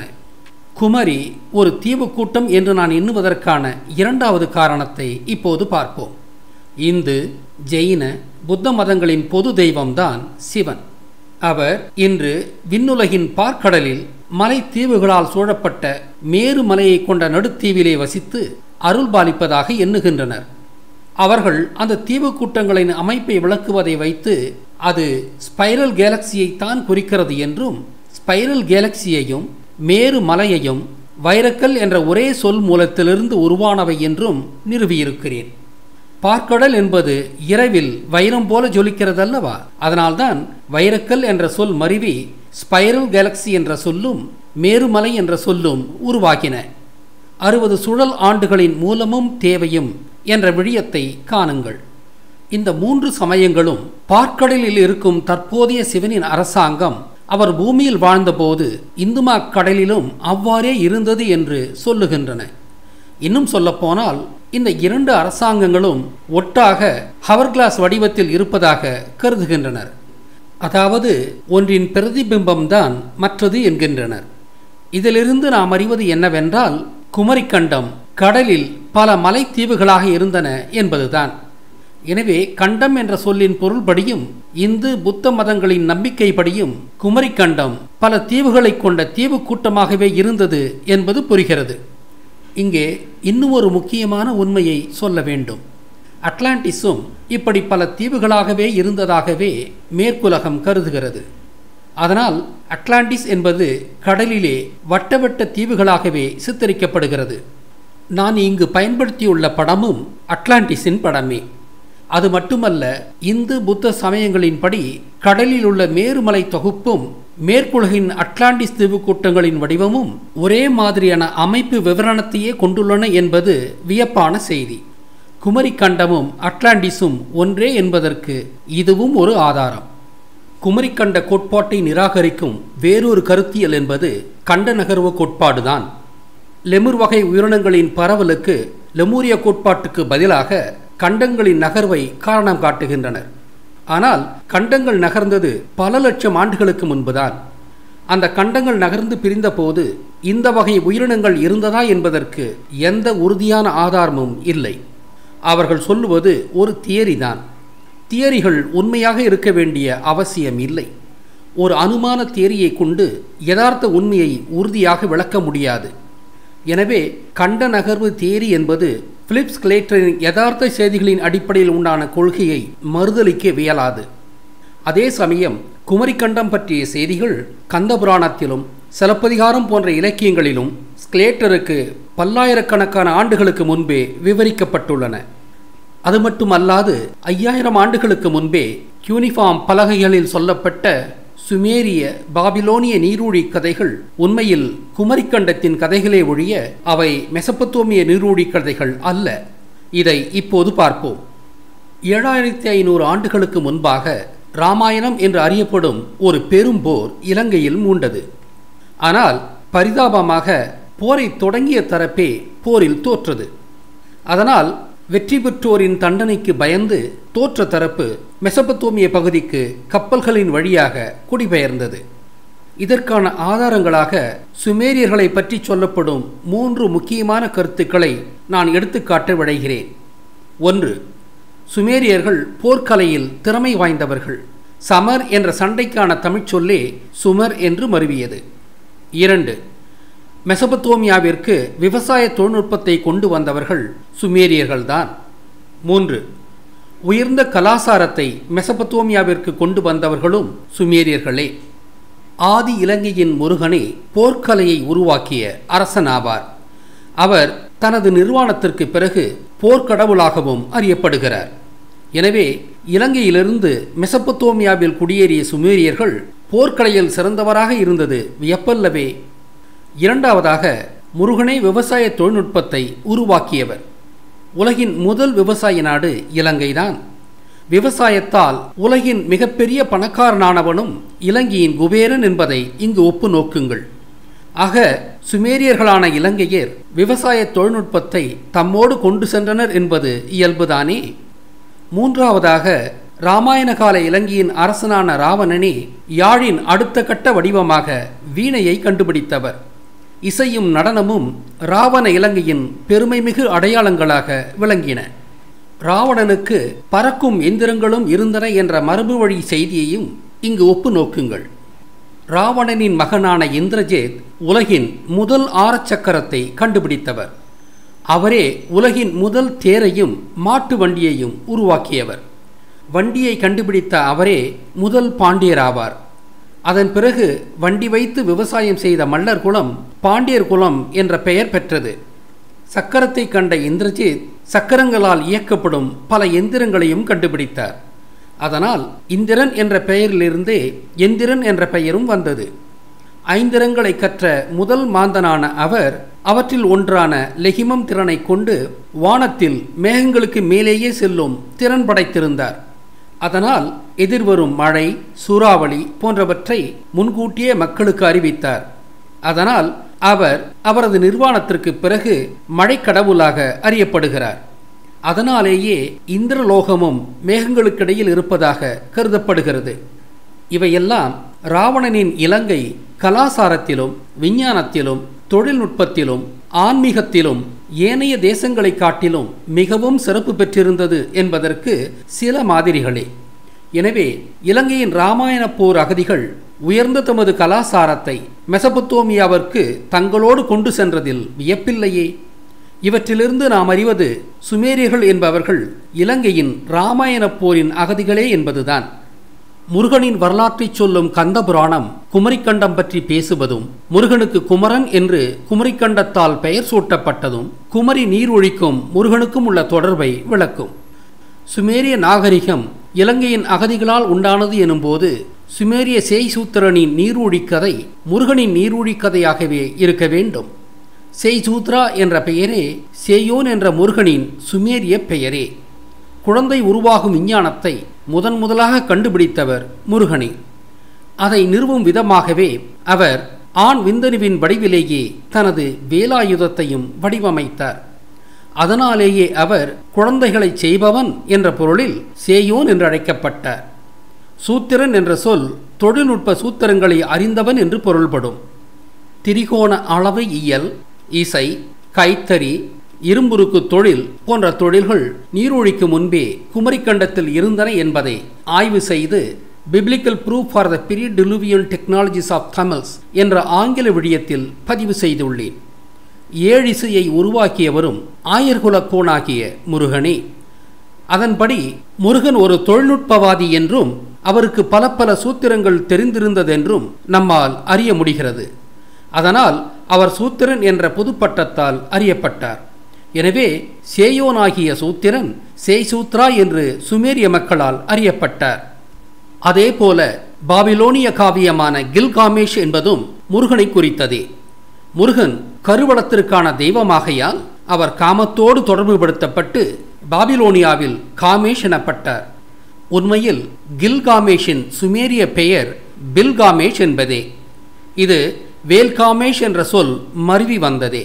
குமரி ஒரு தீவு கூட்டம் என்று நான் எண்ணுவதற்கான இரண்டாவது காரணத்தை இப்போது பார்ப்போம் இந்து ஜெயின புத்த மதங்களின் பொது தெய்வம்தான் சிவன் அவர் இன்று விண்ணுலகின் பார்க்கடலில் மலை தீவுகளால் சூழப்பட்ட மேரு மலையை கொண்ட நடுத்தீவிலே வசித்து அருள் பாலிப்பதாக எண்ணுகின்றனர் அவர்கள் அந்த தீவு கூட்டங்களின் அமைப்பை விளக்குவதை வைத்து அது ஸ்பைரல் கேலக்சியை தான் குறிக்கிறது என்றும் ஸ்பைரல் கேலக்சியையும் மேரு மலையையும் வைரக்கல் என்ற ஒரே சொல் மூலத்திலிருந்து உருவானவை என்றும் நிறுவியிருக்கிறேன் பார்க்கடல் என்பது இரவில் வைரம் போல ஜொலிக்கிறதல்லவா அதனால்தான் வைரக்கல் என்ற சொல் மருவி ஸ்பைரல் கேலக்சி என்ற சொல்லும் மேருமலை என்ற சொல்லும் உருவாகின அறுபது சுழல் ஆண்டுகளின் மூலமும் தேவையும் என்ற விழியத்தை காணுங்கள் இந்த மூன்று சமயங்களும் பார்க்கடலில் இருக்கும் தற்போதைய சிவனின் அரசாங்கம் அவர் பூமியில் வாழ்ந்தபோது இந்துமா கடலிலும் அவ்வாறே இருந்தது என்று சொல்லுகின்றன இன்னும் சொல்லப்போனால் இந்த இரண்டு அரசாங்கங்களும் ஒட்டாக ஹவர் கிளாஸ் வடிவத்தில் இருப்பதாக கருதுகின்றனர் அதாவது ஒன்றின் பிரதிபிம்பம்தான் மற்றது என்கின்றனர் இதிலிருந்து நாம் அறிவது என்னவென்றால் குமரிக்கண்டம் கடலில் பல மலைத்தீவுகளாக இருந்தன என்பதுதான் எனவே கண்டம் என்ற சொல்லின் பொருள்படியும் இந்து புத்த மதங்களின் நம்பிக்கைப்படியும் குமரிக்கண்டம் பல தீவுகளை கொண்ட தீவு கூட்டமாகவே இருந்தது என்பது புரிகிறது இங்கே இன்னும் ஒரு முக்கியமான உண்மையை சொல்ல வேண்டும் அட்லாண்டிஸும் இப்படி பல தீவுகளாகவே இருந்ததாகவே மேற்குலகம் கருதுகிறது அதனால் அட்லாண்டிஸ் என்பது கடலிலே வட்டவட்ட தீவுகளாகவே சித்தரிக்கப்படுகிறது நான் இங்கு பயன்படுத்தியுள்ள படமும் அட்லாண்டிஸின் படமே அது மட்டுமல்ல இந்து புத்த சமயங்களின்படி கடலில் உள்ள மேருமலை தொகுப்பும் மேற்குலகின் அட்லாண்டிஸ் தீவு கூட்டங்களின் வடிவமும் ஒரே மாதிரியான அமைப்பு விவரணத்தையே கொண்டுள்ளன என்பது வியப்பான செய்தி குமரி கண்டமும் அட்லாண்டிஸும் ஒன்றே என்பதற்கு இதுவும் ஒரு ஆதாரம் குமரிக்கண்ட கோட்பாட்டை நிராகரிக்கும் வேறொரு கருத்தியல் என்பது கண்ட நகர்வு கோட்பாடுதான் லெமுர் வகை உயிரினங்களின் பரவலுக்கு லெமூரிய கோட்பாட்டுக்கு பதிலாக கண்டங்களின் நகர்வை காரணம் காட்டுகின்றனர் ஆனால் கண்டங்கள் நகர்ந்தது பல லட்சம் ஆண்டுகளுக்கு முன்புதான் அந்த கண்டங்கள் நகர்ந்து பிரிந்தபோது இந்த வகை உயிரினங்கள் இருந்ததா என்பதற்கு எந்த உறுதியான ஆதாரமும் இல்லை அவர்கள் சொல்லுவது ஒரு தியரி தான் தியரிகள் உண்மையாக இருக்க வேண்டிய அவசியம் இல்லை ஒரு அனுமான தியரியை கொண்டு யதார்த்த உண்மையை உறுதியாக விளக்க முடியாது எனவே கண்ட நகர்வு தேரி என்பது பிலிப்ஸ் கிளேட்டரின் யதார்த்த செய்திகளின் அடிப்படையில் உண்டான கொள்கையை மறுதளிக்க வியலாது அதே சமயம் குமரிக்கண்டம் பற்றிய செய்திகள் கந்தபுராணத்திலும் சிலப்பதிகாரம் போன்ற இலக்கியங்களிலும் ஸ்கிலேட்டருக்கு பல்லாயிரக்கணக்கான ஆண்டுகளுக்கு முன்பே விவரிக்கப்பட்டுள்ளன அது மட்டுமல்லாது ஐயாயிரம் ஆண்டுகளுக்கு முன்பே யூனிஃபார்ம் பலகைகளில் சொல்லப்பட்ட சுமேரிய பாபிலோனிய நீரூழி கதைகள் உண்மையில் குமரிக்கண்டத்தின் கதைகளே ஒழிய அவை மெசப்பத்தோமிய நீரூழி கதைகள் அல்ல இதை இப்போது பார்ப்போம் ஏழாயிரத்தி ஐநூறு ஆண்டுகளுக்கு முன்பாக ராமாயணம் என்று அறியப்படும் ஒரு பெரும் போர் இலங்கையில் மூண்டது ஆனால் பரிதாபமாக போரை தொடங்கிய தரப்பே போரில் தோற்றது அதனால் வெற்றி பெற்றோரின் தண்டனைக்கு பயந்து தோற்ற தரப்பு மெசபத்தோமிய பகுதிக்கு கப்பல்களின் வழியாக குடிபெயர்ந்தது இதற்கான ஆதாரங்களாக சுமேரியர்களை பற்றி சொல்லப்படும் மூன்று முக்கியமான கருத்துக்களை நான் எடுத்துக்காட்ட விடைகிறேன் ஒன்று சுமேரியர்கள் போர்க்கலையில் திறமை வாய்ந்தவர்கள் சமர் என்ற சண்டைக்கான தமிழ்ச் சொல்லே சுமர் என்று மருவியது இரண்டு மெசபத்தோமியாவிற்கு விவசாய தொழில்நுட்பத்தை கொண்டு வந்தவர்கள் சுமேரியர்கள்தான் மூன்று உயர்ந்த கலாசாரத்தை மெசபத்தோமியாவிற்கு கொண்டு வந்தவர்களும் சுமேரியர்களே ஆதி இலங்கையின் முருகனே போர்க்கலையை உருவாக்கிய அரசனாவார் அவர் தனது நிர்வாணத்திற்கு பிறகு போர்க்கடவுளாகவும் அறியப்படுகிறார் எனவே இலங்கையிலிருந்து மெசப்பத்தோமியாவில் குடியேறிய சுமேரியர்கள் போர்க்கலையில் சிறந்தவராக இருந்தது வியப்பல்லவே இரண்டாவதாக முருகனே விவசாய தொழில்நுட்பத்தை உருவாக்கியவர் உலகின் முதல் விவசாய நாடு இலங்கைதான் விவசாயத்தால் உலகின் மிகப்பெரிய பணக்காரனானவனும் இலங்கையின் குபேரன் என்பதை இங்கு ஒப்பு நோக்குங்கள் ஆக சுமேரியர்களான இலங்கையர் விவசாய தொழில்நுட்பத்தை தம்மோடு கொண்டு சென்றனர் என்பது இயல்புதானே மூன்றாவதாக இராமாயண கால இலங்கையின் அரசனான ராவணனே யாழின் அடுத்த கட்ட வடிவமாக வீணையை கண்டுபிடித்தவர் இசையும் நடனமும் ராவண இலங்கையின் பெருமைமிகு அடையாளங்களாக விளங்கின ராவணனுக்கு பறக்கும் எந்திரங்களும் இருந்தன என்ற மரபு வழி செய்தியையும் இங்கு ஒப்பு நோக்குங்கள் ராவணனின் மகனான இந்திரஜேத் உலகின் முதல் ஆரச்சக்கரத்தை கண்டுபிடித்தவர் அவரே உலகின் முதல் தேரையும் மாட்டு வண்டியையும் உருவாக்கியவர் வண்டியை கண்டுபிடித்த அவரே முதல் பாண்டியராவார் அதன் பிறகு வண்டி வைத்து விவசாயம் செய்த மல்லர் குலம் பாண்டியர் குலம் என்ற பெயர் பெற்றது சக்கரத்தை கண்ட இந்திரஜித் சக்கரங்களால் இயக்கப்படும் பல எந்திரங்களையும் கண்டுபிடித்தார் அதனால் இந்திரன் என்ற பெயரிலிருந்தே எந்திரன் என்ற பெயரும் வந்தது ஐந்திரங்களை கற்ற முதல் மாந்தனான அவர் அவற்றில் ஒன்றான லெகிமம் திறனை கொண்டு வானத்தில் மேகங்களுக்கு மேலேயே செல்லும் திறன் படைத்திருந்தார் அதனால் எதிர்வரும் மழை சூறாவளி போன்றவற்றை முன்கூட்டியே மக்களுக்கு அறிவித்தார் அதனால் அவர் அவரது நிர்வாணத்திற்கு பிறகு மழைக்கடவுளாக அறியப்படுகிறார் அதனாலேயே இந்திரலோகமும் மேகங்களுக்கிடையில் இருப்பதாக கருதப்படுகிறது இவையெல்லாம் ராவணனின் இலங்கை கலாசாரத்திலும் விஞ்ஞானத்திலும் தொழில்நுட்பத்திலும் ஆன்மீகத்திலும் ஏனைய தேசங்களை காட்டிலும் மிகவும் சிறப்பு பெற்றிருந்தது என்பதற்கு சில மாதிரிகளே எனவே இலங்கையின் இராமாயண போர் அகதிகள் உயர்ந்த தமது கலாசாரத்தை மெசபத்தோமியாவிற்கு தங்களோடு கொண்டு சென்றதில் வியப்பில்லையே இவற்றிலிருந்து நாம் அறிவது சுமேரியர்கள் என்பவர்கள் இலங்கையின் இராமாயண போரின் அகதிகளே என்பதுதான் முருகனின் வரலாற்றைச் சொல்லும் கந்த புராணம் குமரிக்கண்டம் பற்றி பேசுவதும் முருகனுக்கு குமரன் என்று குமரிக்கண்டத்தால் பெயர் சூட்டப்பட்டதும் குமரி நீர் ஒழிக்கும் முருகனுக்கும் உள்ள தொடர்பை விளக்கும் சுமேரிய நாகரிகம் இலங்கையின் அகதிகளால் உண்டானது எனும்போது சுமேரிய சேய்சூத்திரனின் நீரூழி கதை முருகனின் நீரூழி கதையாகவே இருக்க வேண்டும் சேய்சூத்ரா என்ற பெயரே சேயோன் என்ற முருகனின் சுமேரிய பெயரே குழந்தை உருவாகும் விஞ்ஞானத்தை முதன் முதலாக கண்டுபிடித்தவர் முருகனே அதை நிறுவும் விதமாகவே அவர் ஆண் விந்தணுவின் வடிவிலேயே தனது வேலாயுதத்தையும் வடிவமைத்தார் அதனாலேயே அவர் குழந்தைகளை செய்பவன் என்ற பொருளில் சேயோன் என்று அழைக்கப்பட்டார் சூத்திரன் என்ற சொல் தொழில்நுட்ப சூத்திரங்களை அறிந்தவன் என்று பொருள்படும் திரிகோண அளவு இயல் இசை கைத்தறி இரும்புருக்கு தொழில் போன்ற தொழில்கள் நீரொழிக்கு முன்பே குமரிக்கண்டத்தில் இருந்தன என்பதை ஆய்வு செய்து biblical proof for the period diluvian technologies of Tamils என்ற ஆங்கில விடயத்தில் பதிவு செய்துள்ளேன் ஏழிசையை உருவாக்கியவரும் ஆயர்குலக் கோனாகிய முருகனே அதன்படி முருகன் ஒரு தொழில்நுட்பவாதி என்றும் அவருக்கு பல பல சூத்திரங்கள் தெரிந்திருந்ததென்றும் நம்மால் அறிய முடிகிறது அதனால் அவர் சூத்திரன் என்ற புதுப்பட்டத்தால் அறியப்பட்டார் எனவே சேயோனாகிய சூத்திரன் சேய்சூத்ரா என்று சுமேரிய மக்களால் அறியப்பட்டார் அதேபோல பாபிலோனிய காவியமான கில்காமேஷ் என்பதும் முருகனை குறித்ததே முருகன் கருவளத்திற்கான தெய்வமாகையால் அவர் காமத்தோடு தொடர்புபடுத்தப்பட்டு பாபிலோனியாவில் காமேஷ் எனப்பட்டார் உண்மையில் கில்காமேஷின் சுமேரிய பெயர் பில்காமேஷ் என்பதே இது வேல்காமேஷ் என்ற சொல் மருவி வந்ததே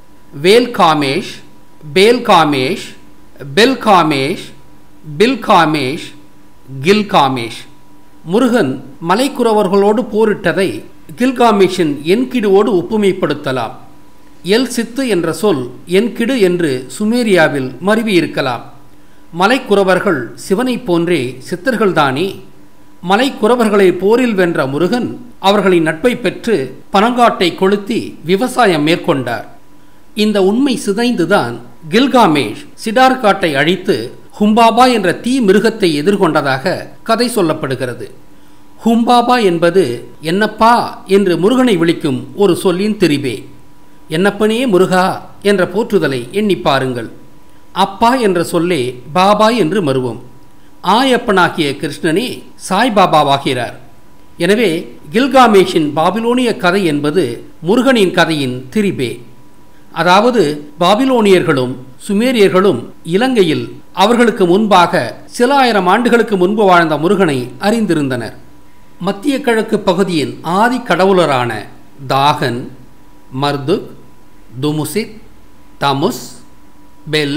வேல்காமேஷ் பேல்காமேஷ் பெல்காமேஷ் பில்காமேஷ் கில்காமேஷ் முருகன் மலைக்குறவர்களோடு போரிட்டதை கில்காமேஷின் என்கிடுவோடு ஒப்புமைப்படுத்தலாம் எல் சித்து என்ற சொல் என்கிடு என்று சுமேரியாவில் மருவி இருக்கலாம் மலைக்குறவர்கள் சிவனைப் போன்றே சித்தர்கள்தானே மலைக்குறவர்களை போரில் வென்ற முருகன் அவர்களின் நட்பை பெற்று பனங்காட்டை கொளுத்தி விவசாயம் மேற்கொண்டார் இந்த உண்மை சிதைந்துதான் கில்காமேஷ் சிடார்காட்டை அழித்து ஹும்பாபா என்ற தீ மிருகத்தை எதிர்கொண்டதாக கதை சொல்லப்படுகிறது ஹும்பாபா என்பது என்னப்பா என்று முருகனை விളിக்கும் ஒரு சொல்லின் திரிபே என்னப்பனே முருகா என்ற போற்றுதலை எண்ணி பாருங்கள் அப்பா என்ற சொல்லே பாபா என்று மருவம் ஆயப்பனாகிய கிருஷ்ணனே சாய்பாபாவாகிறார் எனவே கில்காமேஷின் பாபிலோனிய கதை என்பது முருகனின் கதையின் திரிபே அதாவது பாபிலோனியர்களும் சுமேரியர்களும் இலங்கையில் அவர்களுக்கு முன்பாக சில ஆயிரம் ஆண்டுகளுக்கு முன்பு வாழ்ந்த முருகனை அறிந்திருந்தனர் மத்திய கிழக்கு பகுதியின் ஆதி கடவுளரான Dagon Marduk Dumuzid Tammuz Bel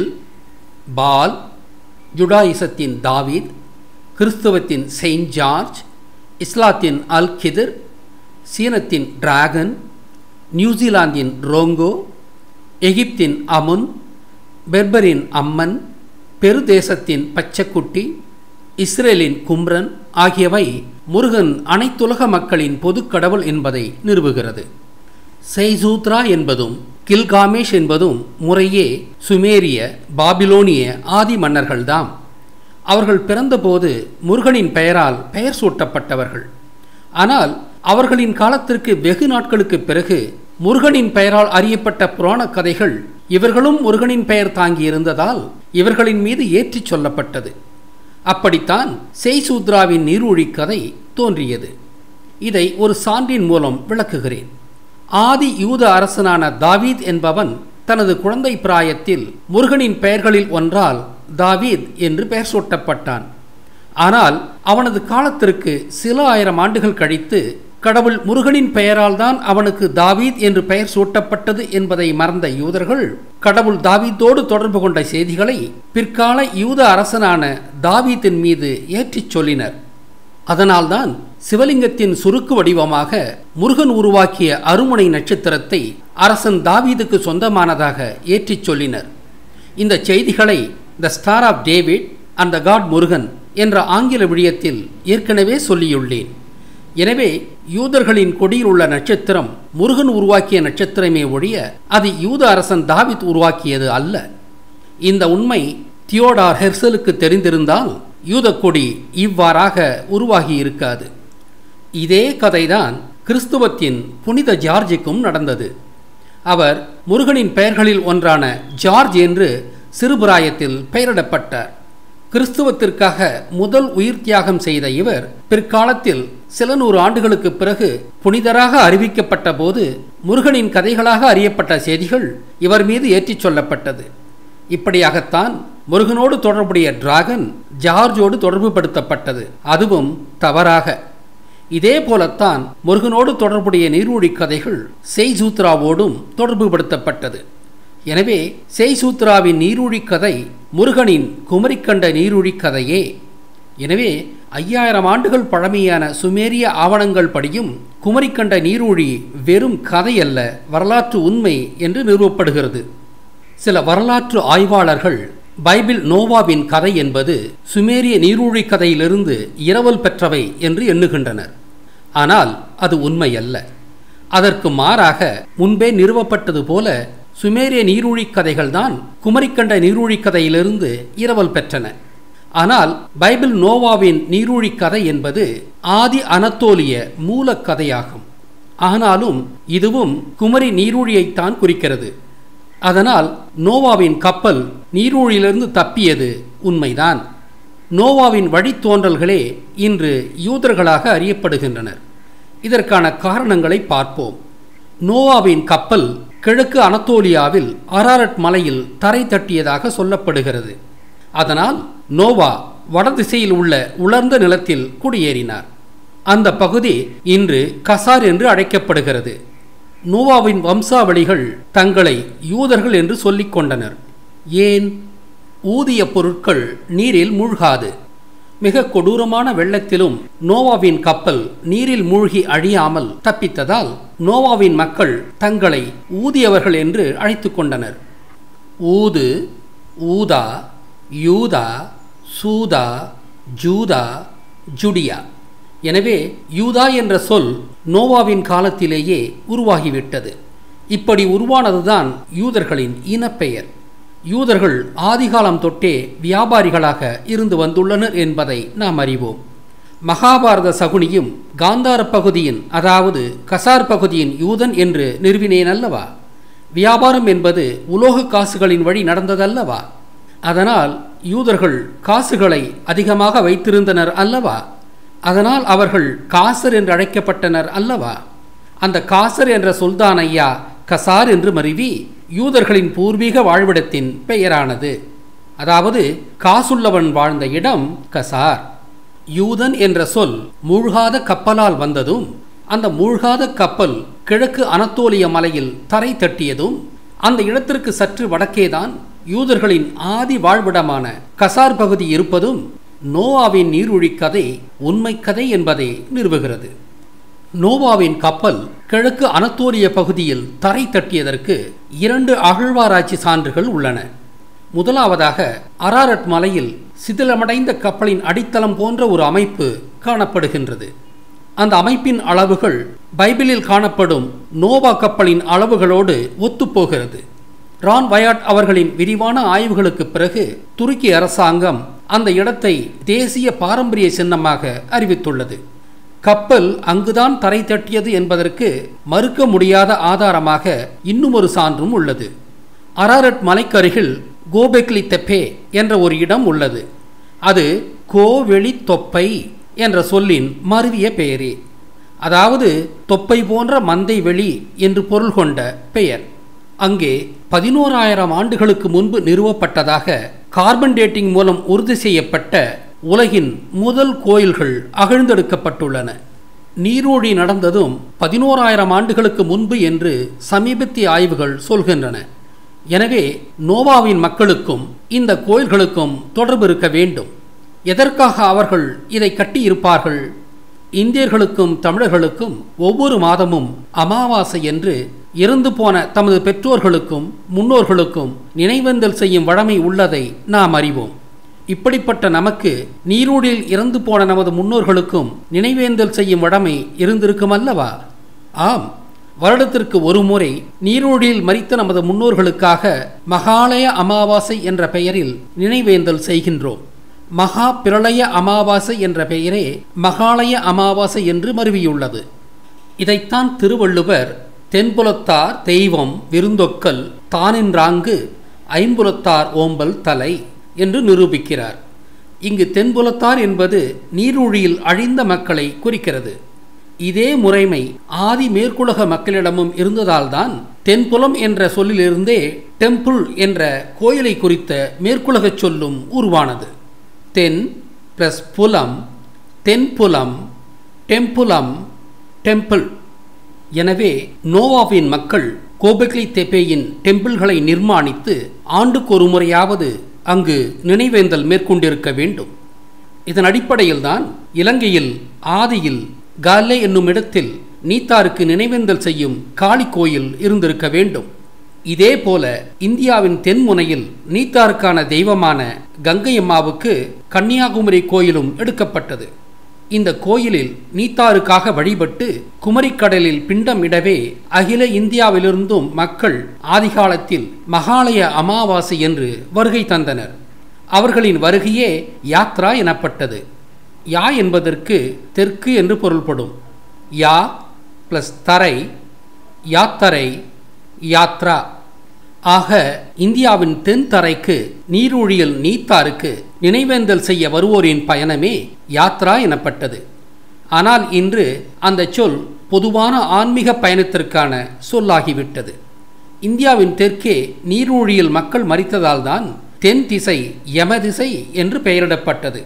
Baal ஜுடாயிசத்தின் தாவீத் கிறிஸ்தவத்தின் செயின்ட் ஜார்ஜ் இஸ்லாத்தின் அல் கிதிர் சீனத்தின் டிராகன் நியூசிலாந்தின் ரோங்கோ எகிப்தின் அமுன் பெர்பரின் அம்மன் பெருதேசத்தின் பச்சைக்குட்டி இஸ்ரேலின் கும்ரன் ஆகியவை முருகன் அனைத்துலக மக்களின் பொதுக் கடவுள் என்பதை நிறுவுகிறது செய்சூத்ரா என்பதும் கில்காமேஷ் என்பதும் முறையே சுமேரிய பாபிலோனிய ஆதி மன்னர்கள்தாம் அவர்கள் பிறந்தபோது முருகனின் பெயரால் பெயர் சூட்டப்பட்டவர்கள் ஆனால் அவர்களின் காலத்திற்கு வெகு நாட்களுக்கு பிறகு முருகனின் பெயரால் அறியப்பட்ட புராண கதைகள் இவர்களும் முருகனின் பெயர் தாங்கியிருந்ததால் இவர்களின் மீது ஏற்றிச் சொல்லப்பட்டது அப்படித்தான் செய்சூத்ராவின் நீரூழி கதை தோன்றியது இதை ஒரு சான்றின் மூலம் விளக்குகிறேன் ஆதி யூத அரசனான தாவீத் என்பவன் தனது குழந்தை பிராயத்தில் முருகனின் பெயர்களில் ஒன்றால் தாவீத் என்று பெயர் சூட்டப்பட்டான் ஆனால் அவனது காலத்திற்கு சில ஆயிரம் ஆண்டுகள் கழித்து கடவுள் முருகனின் பெயரால் தான் அவனுக்கு தாவீத் என்று பெயர் சூட்டப்பட்டது என்பதை மறந்த யூதர்கள் கடவுள் தாவீத்தோடு தொடர்பு கொண்ட செய்திகளை பிற்கால யூத அரசனான தாவீத்தின் மீது ஏற்றிச் சொல்லினர் அதனால்தான் சிவலிங்கத்தின் சுருக்கு வடிவமாக முருகன் உருவாக்கிய அருமுனை நட்சத்திரத்தை அரசன் தாவீதுக்கு சொந்தமானதாக ஏற்றிச் சொல்லினர் இந்த செய்திகளை the star of David and the god Murugan என்ற ஆங்கில விடயத்தில் ஏற்கனவே சொல்லியுள்ளேன் எனவே யூதர்களின் கொடியில் உள்ள நட்சத்திரம் முருகன் உருவாக்கிய நட்சத்திரமே ஒழிய அது யூத அரசன் தாவித் உருவாக்கியது அல்ல இந்த உண்மை தியோடார் ஹெர்சலுக்கு தெரிந்திருந்தால் யூத கொடி இவ்வாறாக உருவாகி இருக்காது இதே கதைதான் கிறிஸ்துவத்தின் புனித ஜார்ஜுக்கும் நடந்தது அவர் முருகனின் பெயர்களில் ஒன்றான ஜார்ஜ் என்று சிறுபிராயத்தில் பெயரிடப்பட்டார் கிறிஸ்துவத்திற்காக முதல் உயிர் தியாகம் செய்த இவர் பிற்காலத்தில் சில நூறு ஆண்டுகளுக்கு பிறகு புனிதராக அறிவிக்கப்பட்ட போது முருகனின் கதைகளாக அறியப்பட்ட செய்திகள் இவர் மீது ஏற்றிச் சொல்லப்பட்டது இப்படியாகத்தான் முருகனோடு தொடர்புடைய டிராகன் ஜார்ஜோடு தொடர்புபடுத்தப்பட்டது அதுவும் தவறாக இதே போலத்தான் முருகனோடு தொடர்புடைய நீர்மூழ்கி கதைகள் செய்சூத்ராவோடும் தொடர்புபடுத்தப்பட்டது எனவே செய்சூத்ராவின் நீரூழி கதை முருகனின் குமரிக்கண்ட நீரூழி கதையே எனவே ஐயாயிரம் ஆண்டுகள் பழமையான சுமேரிய ஆவணங்கள் படியும் குமரிக்கண்ட நீரூழி வெறும் கதை அல்ல வரலாற்று உண்மை என்று நிறுவப்படுகிறது சில வரலாற்று ஆய்வாளர்கள் பைபிள் நோவாவின் கதை என்பது சுமேரிய நீரூழி கதையிலிருந்து இரவல் பெற்றவை என்று எண்ணுகின்றனர் ஆனால் அது உண்மை அல்ல அதற்கு மாறாக முன்பே நிறுவப்பட்டது போல சுமேரிய நீரூழிக் கதைகள்தான் குமரிக்கண்ட நீரூழிக் கதையிலிருந்து இரவல் பெற்றன ஆனால் பைபிள் நோவாவின் நீரூழிக் கதை என்பது ஆதி அனத்தோலிய மூலக்கதையாகும் ஆனாலும் இதுவும் குமரி நீரூழியைத்தான் குறிக்கிறது அதனால் நோவாவின் கப்பல் நீரூழியிலிருந்து தப்பியது உண்மைதான் நோவாவின் வழித்தோன்றல்களே இன்று யூதர்களாக அறியப்படுகின்றனர் இதற்கான காரணங்களை பார்ப்போம் நோவாவின் கப்பல் கிழக்கு அனத்தோலியாவில் அராரட் மலையில் தரை தட்டியதாக சொல்லப்படுகிறது அதனால் நோவா வடதிசையில் உள்ள உலர்ந்த நிலத்தில் குடியேறினார் அந்த பகுதி இன்று கசார் என்று அழைக்கப்படுகிறது நோவாவின் வம்சாவளிகள் தங்களை யூதர்கள் என்று சொல்லிக் கொண்டனர் ஏன் ஊதிய பொருட்கள் நீரில் மூழ்காது மிக கொடூரமான வெள்ளத்திலும் நோவாவின் கப்பல் நீரில் மூழ்கி அழியாமல் தப்பித்ததால் நோவாவின் மக்கள் தங்களை ஊதியவர்கள் என்று அழைத்து கொண்டனர் ஊது ஊதா யூதா சூதா ஜூதா ஜுடியா எனவே யூதா என்ற சொல் நோவாவின் காலத்திலேயே உருவாகிவிட்டது இப்படி உருவானதுதான் யூதர்களின் இனப்பெயர் யூதர்கள் ஆதிகாலம் தொட்டே வியாபாரிகளாக இருந்து வந்துள்ளனர் என்பதை நாம் அறிவோம் மகாபாரத சகுனியும் காந்தார பகுதியின் அதாவது கசார் பகுதியின் யூதன் என்று நிறுவினேன் அல்லவா வியாபாரம் என்பது உலோக காசுகளின் வழி நடந்ததல்லவா அதனால் யூதர்கள் காசுகளை அதிகமாக வைத்திருந்தனர் அல்லவா அதனால் அவர்கள் காசர் என்று அழைக்கப்பட்டனர் அல்லவா அந்த காசர் என்ற சொல்தான் ஐயா கசார் என்று மருவி யூதர்களின் பூர்வீக வாழ்விடத்தின் பெயரானது அதாவது காசுள்ளவன் வாழ்ந்த இடம் கசார் யூதன் என்ற சொல் மூழ்காத கப்பலால் வந்ததும் அந்த மூழ்காத கப்பல் கிழக்கு அனத்தோலிய மலையில் தரை தட்டியதும் அந்த இடத்திற்கு சற்று வடக்கேதான் யூதர்களின் ஆதி வாழ்விடமான கசார் பகுதி இருப்பதும் நோவாவின் நீரூழி கதை உண்மை கதை என்பதை நிறுவுகிறது நோவாவின் கப்பல் கிழக்கு அனத்தோலிய பகுதியில் தரை தட்டியதற்கு இரண்டு அகழ்வாராய்ச்சி சான்றுகள் உள்ளன முதலாவதாக அராரட் மலையில் சிதிலமடைந்த கப்பலின் அடித்தளம் போன்ற ஒரு அமைப்பு காணப்படுகின்றது அந்த அமைப்பின் அளவுகள் பைபிளில் காணப்படும் நோவா கப்பலின் அளவுகளோடு ஒத்துப்போகிறது ரான் வயாட் அவர்களின் விரிவான ஆய்வுகளுக்கு பிறகு துருக்கி அரசாங்கம் அந்த இடத்தை தேசிய பாரம்பரிய சின்னமாக அறிவித்துள்ளது கப்பல் அங்குதான் தரை தட்டியது என்பதற்கு மறுக்க முடியாத ஆதாரமாக இன்னும் ஒரு சான்றும் உள்ளது அராரட் மலைக்கருகில் கோபெக்லி தெப்பே என்ற ஒரு இடம் உள்ளது அது கோவெளி தொப்பை என்ற சொல்லின் மருவிய பெயரே அதாவது தொப்பை போன்ற மந்தை வெளி என்று பொருள் கொண்ட பெயர் அங்கே பதினோராயிரம் ஆண்டுகளுக்கு முன்பு நிறுவப்பட்டதாக கார்பன் டேட்டிங் மூலம் உறுதி செய்யப்பட்ட உலகின் முதல் கோயில்கள் அகழ்ந்தெடுக்கப்பட்டுள்ளன நீரோழி நடந்ததும் பதினோராயிரம் ஆண்டுகளுக்கு முன்பு என்று சமீபத்திய ஆய்வுகள் சொல்கின்றன எனவே நோவாவின் மக்களுக்கும் இந்த கோயில்களுக்கும் தொடர்பு இருக்க வேண்டும் எதற்காக அவர்கள் இதை கட்டியிருப்பார்கள் இந்தியர்களுக்கும் தமிழர்களுக்கும் ஒவ்வொரு மாதமும் அமாவாசை என்று இறந்து போன தமது பெற்றோர்களுக்கும் முன்னோர்களுக்கும் நினைவந்தல் செய்யும் வழமை உள்ளதை நாம் அறிவோம் இப்படிப்பட்ட நமக்கு நீரூடில் இறந்து போன நமது முன்னோர்களுக்கும் நினைவேந்தல் செய்யும் வழமை இருந்திருக்கும் அல்லவா ஆம் வருடத்திற்கு ஒரு முறை நீரோடியில் மறித்த நமது முன்னோர்களுக்காக மகாலய அமாவாசை என்ற பெயரில் நினைவேந்தல் செய்கின்றோம் மகா பிரளய அமாவாசை என்ற பெயரே மகாலய அமாவாசை என்று மருவியுள்ளது இதைத்தான் திருவள்ளுவர் தென்புலத்தார் தெய்வம் விருந்தொக்கல் தானின்றாங்கு ஐம்புலத்தார் ஓம்பல் தலை என்று நிரூபிக்கிறார் இங்கு தென்புலத்தார் என்பது நீரூழியில் அழிந்த மக்களை குறிக்கிறது இதே முறைமை ஆதி மேற்குலக மக்களிடமும் இருந்ததால்தான் தென்புலம் என்ற சொல்லிலிருந்தே டெம்பிள் என்ற கோயிலை குறித்த மேற்குலகச் சொல்லும் உருவானது தென் பிளஸ் புலம் தென்புலம் டெம்புலம் டெம்பிள் எனவே நோவாவின் மக்கள் கோபெக்லி தெப்பேயின் டெம்பிள்களை நிர்மாணித்து ஆண்டுக்கு ஒரு முறையாவது அங்கு நினைவேந்தல் மேற்கொண்டிருக்க வேண்டும் இதன் அடிப்படையில்தான் இலங்கையில் ஆதியில் காலே என்னும் இடத்தில் நீத்தாருக்கு நினைவேந்தல் செய்யும் காளி கோயில் இருந்திருக்க வேண்டும் இதே போல இந்தியாவின் தென்முனையில் நீத்தாருக்கான தெய்வமான கங்கை அம்மாவுக்கு கன்னியாகுமரி கோயிலும் எடுக்கப்பட்டது இந்த கோயிலில் நீத்தாருக்காக வழிபட்டு குமரிக்கடலில் பிண்டம் இடவே அகில இந்தியாவிலிருந்தும் மக்கள் ஆதிகாலத்தில் மகாலய அமாவாசை என்று வருகை தந்தனர் அவர்களின் வருகையே யாத்ரா எனப்பட்டது யா என்பதற்கு தெற்கு என்று பொருள்படும் யா ப்ளஸ் தரை யாத்தரை யாத்ரா ஆக இந்தியாவின் தென் தரைக்கு நீரூழியல் நீத்தாருக்கு நினைவேந்தல் செய்ய வருவோரின் பயணமே யாத்ரா எனப்பட்டது ஆனால் இன்று அந்த சொல் பொதுவான ஆன்மீக பயணத்திற்கான சொல்லாகிவிட்டது இந்தியாவின் தெற்கே நீரூழியில் மக்கள் மறித்ததால்தான் தென் திசை யம திசை என்று பெயரிடப்பட்டது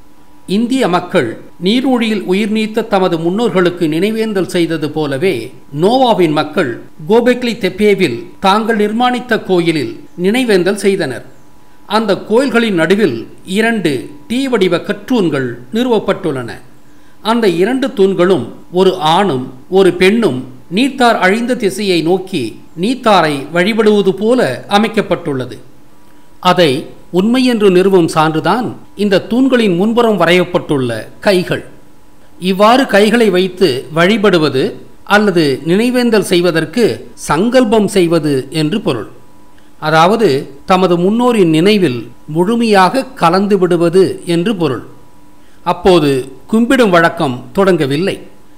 இந்திய மக்கள் நீரூழியில் உயிர் நீத்த தமது முன்னோர்களுக்கு நினைவேந்தல் செய்தது போலவே நோவாவின் மக்கள் கோபெக்லி தெப்பேவில் தாங்கள் நிர்மாணித்த கோயிலில் நினைவேந்தல் செய்தனர் அந்த கோயில்களின் நடுவில் இரண்டு டீ வடிவ கற்றூன்கள் நிறுவப்பட்டுள்ளன அந்த இரண்டு தூண்களும் ஒரு ஆணும் ஒரு பெண்ணும் நீத்தார் அழிந்த திசையை நோக்கி நீத்தாரை வழிபடுவது போல அமைக்கப்பட்டுள்ளது அதை உண்மை என்று நிறுவும் சான்றுதான் இந்த தூண்களின் முன்புறம் வரையப்பட்டுள்ள கைகள் இவ்வாறு கைகளை வைத்து வழிபடுவது அல்லது நினைவேந்தல் செய்வதற்கு சங்கல்பம் செய்வது என்று பொருள் அதாவது தமது முன்னோரின் நினைவில் முழுமையாக கலந்து விடுவது என்று பொருள் அப்போது கும்பிடும் வழக்கம் தொடங்கவில்லை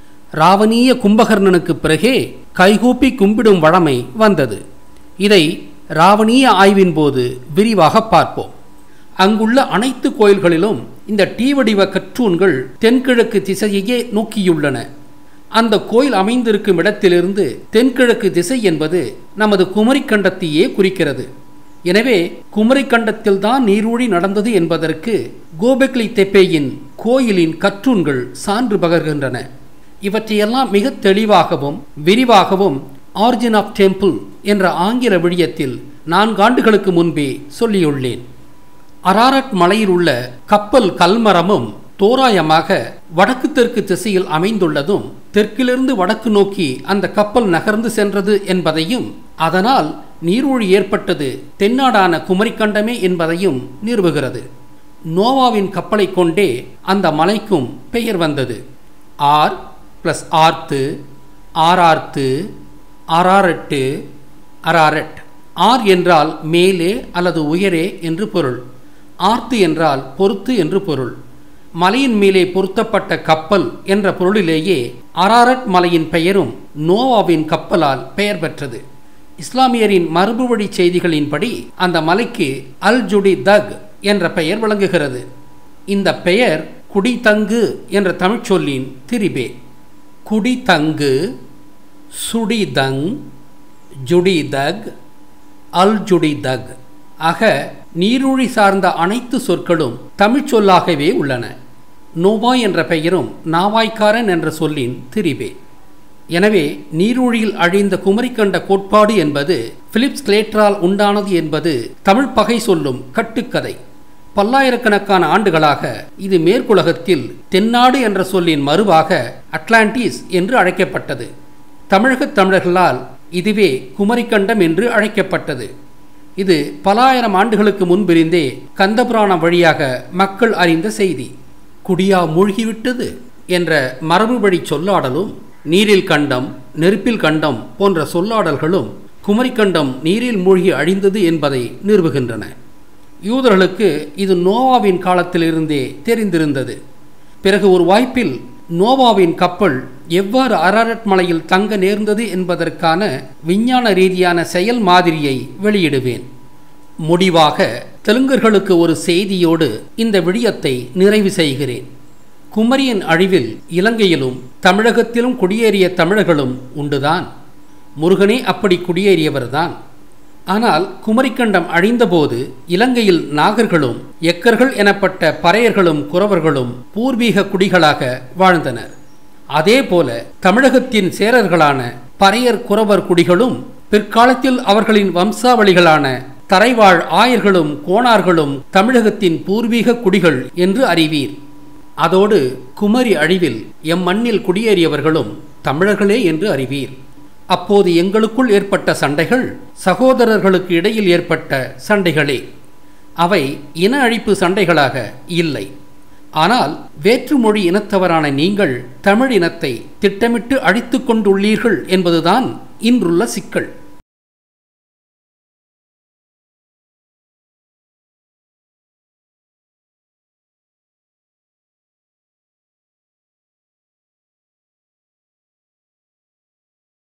ராவணீய கும்பகர்ணனுக்கு பிறகே கைகூப்பி கும்பிடும் வழமை வந்தது இதை ராவணீய ஆய்வின் போது விரிவாக பார்ப்போம் அங்குள்ள அனைத்து கோயில்களிலும் இந்த டீ வடிவ கற்றூன்கள் தென்கிழக்கு திசையையே நோக்கியுள்ளன அந்த கோயில் அமைந்திருக்கும் இடத்திலிருந்து தென்கிழக்கு திசை என்பது நமது குமரிக்கண்டத்தையே குறிக்கிறது எனவே குமரிக்கண்டத்தில்தான் நீரூழி நடந்தது என்பதற்கு கோபெக்லி தெப்பேயின் கோயிலின் கற்றூன்கள் சான்று பகர்கின்றன இவற்றையெல்லாம் மிக தெளிவாகவும் விரிவாகவும் ஆரிஜின் ஆஃப் டெம்பிள் என்ற ஆங்கில விழியத்தில் நான்காண்டுகளுக்கு முன்பே சொல்லியுள்ளேன் அராரட் மலையில் உள்ள கப்பல் கல்மரமும் தோராயமாக வடக்கு தெற்கு திசையில் அமைந்துள்ளதும் தெற்கிலிருந்து வடக்கு நோக்கி அந்த கப்பல் நகர்ந்து சென்றது என்பதையும் அதனால் நீரூழி ஏற்பட்டது தென்னாடான குமரிக்கண்டமே என்பதையும் நிறுவுகிறது நோவாவின் கப்பலை கொண்டே அந்த மலைக்கும் பெயர் வந்தது ஆர் ப்ளஸ் ஆர்த்து ஆரார்த்து ஆராரட்டு அராரட் ஆர் என்றால் மேலே அல்லது உயரே என்று பொருள் ஆர்த்து என்றால் பொறுத்து என்று பொருள் மலையின் மேலே பொருத்தப்பட்ட கப்பல் என்ற பொருளிலேயே அராரட் மலையின் பெயரும் நோவாவின் கப்பலால் பெயர் பெற்றது இஸ்லாமியரின் மரபுவழி செய்திகளின்படி அந்த மலைக்கு அல் ஜுடி தக் என்ற பெயர் விளங்குகிறது இந்த பெயர் குடிதங்கு என்ற தமிழ்ச்சொல்லின் திரிபே குடிதங்கு சுடிதங் ஜுடிதக் அல் ஜுடிதக் ஆக நீரூழி சார்ந்த அனைத்து சொற்களும் தமிழ்ச் சொல்லாகவே உள்ளன நோவா என்ற பெயரும் நாவாய்க்காரன் என்ற சொல்லின் திரிபே எனவே நீரூழியில் அழிந்த குமரிக்கண்ட கோட்பாடு என்பது பிலிப்ஸ் கிளேட்டரால் உண்டானது என்பது தமிழ் பகை சொல்லும் கட்டுக்கதை பல்லாயிரக்கணக்கான ஆண்டுகளாக இது மேற்குலகத்தில் தென்னாடு என்ற சொல்லின் மறுவாக அட்லாண்டிஸ் என்று அழைக்கப்பட்டது தமிழகத் தமிழர்களால் இதுவே குமரிக்கண்டம் என்று அழைக்கப்பட்டது இது பல ஆயிரம் ஆண்டுகளுக்கு முன்பிருந்தே கந்தபுராணம் வழியாக மக்கள் அறிந்த செய்தி குடியா மூழ்கிவிட்டது என்ற மரபு வழி சொல்லாடலும் நீரில் கண்டம் நெருப்பில் கண்டம் போன்ற சொல்லாடல்களும் குமரிக்கண்டம் நீரில் மூழ்கி அழிந்தது என்பதை நிறுவுகின்றன யூதர்களுக்கு இது நோவாவின் காலத்திலிருந்தே தெரிந்திருந்தது பிறகு ஒரு வாய்ப்பில் நோவாவின் கப்பல் எவ்வாறு அரரட் மலையில் தங்க நேர்ந்தது என்பதற்கான விஞ்ஞான ரீதியான செயல் மாதிரியை வெளியிடுவேன் முடிவாக தெலுங்கர்களுக்கு ஒரு செய்தியோடு இந்த விடயத்தை நிறைவு செய்கிறேன் குமரியின் அழிவில் இலங்கையிலும் தமிழகத்திலும் குடியேறிய தமிழர்களும் உண்டுதான் முருகனே அப்படி குடியேறியவர்தான் ஆனால் குமரிக்கண்டம் அழிந்தபோது இலங்கையில் நாகர்களும் எக்கர்கள் எனப்பட்ட பறையர்களும் குறவர்களும் பூர்வீக குடிகளாக வாழ்ந்தனர் அதேபோல தமிழகத்தின் சேரர்களான பறையர் குறவர் குடிகளும் பிற்காலத்தில் அவர்களின் வம்சாவளிகளான தரைவாழ் ஆயர்களும் கோணார்களும் தமிழகத்தின் பூர்வீக குடிகள் என்று அறிவீர் அதோடு குமரி அழிவில் எம் மண்ணில் குடியேறியவர்களும் தமிழர்களே என்று அறிவீர் அப்போது எங்களுக்குள் ஏற்பட்ட சண்டைகள் சகோதரர்களுக்கு இடையில் ஏற்பட்ட சண்டைகளே அவை இன அழிப்பு சண்டைகளாக இல்லை ஆனால் வேற்றுமொழி இனத்தவரான நீங்கள் தமிழ் இனத்தை திட்டமிட்டு அழித்துக் கொண்டுள்ளீர்கள் என்பதுதான் இன்றுள்ள சிக்கல்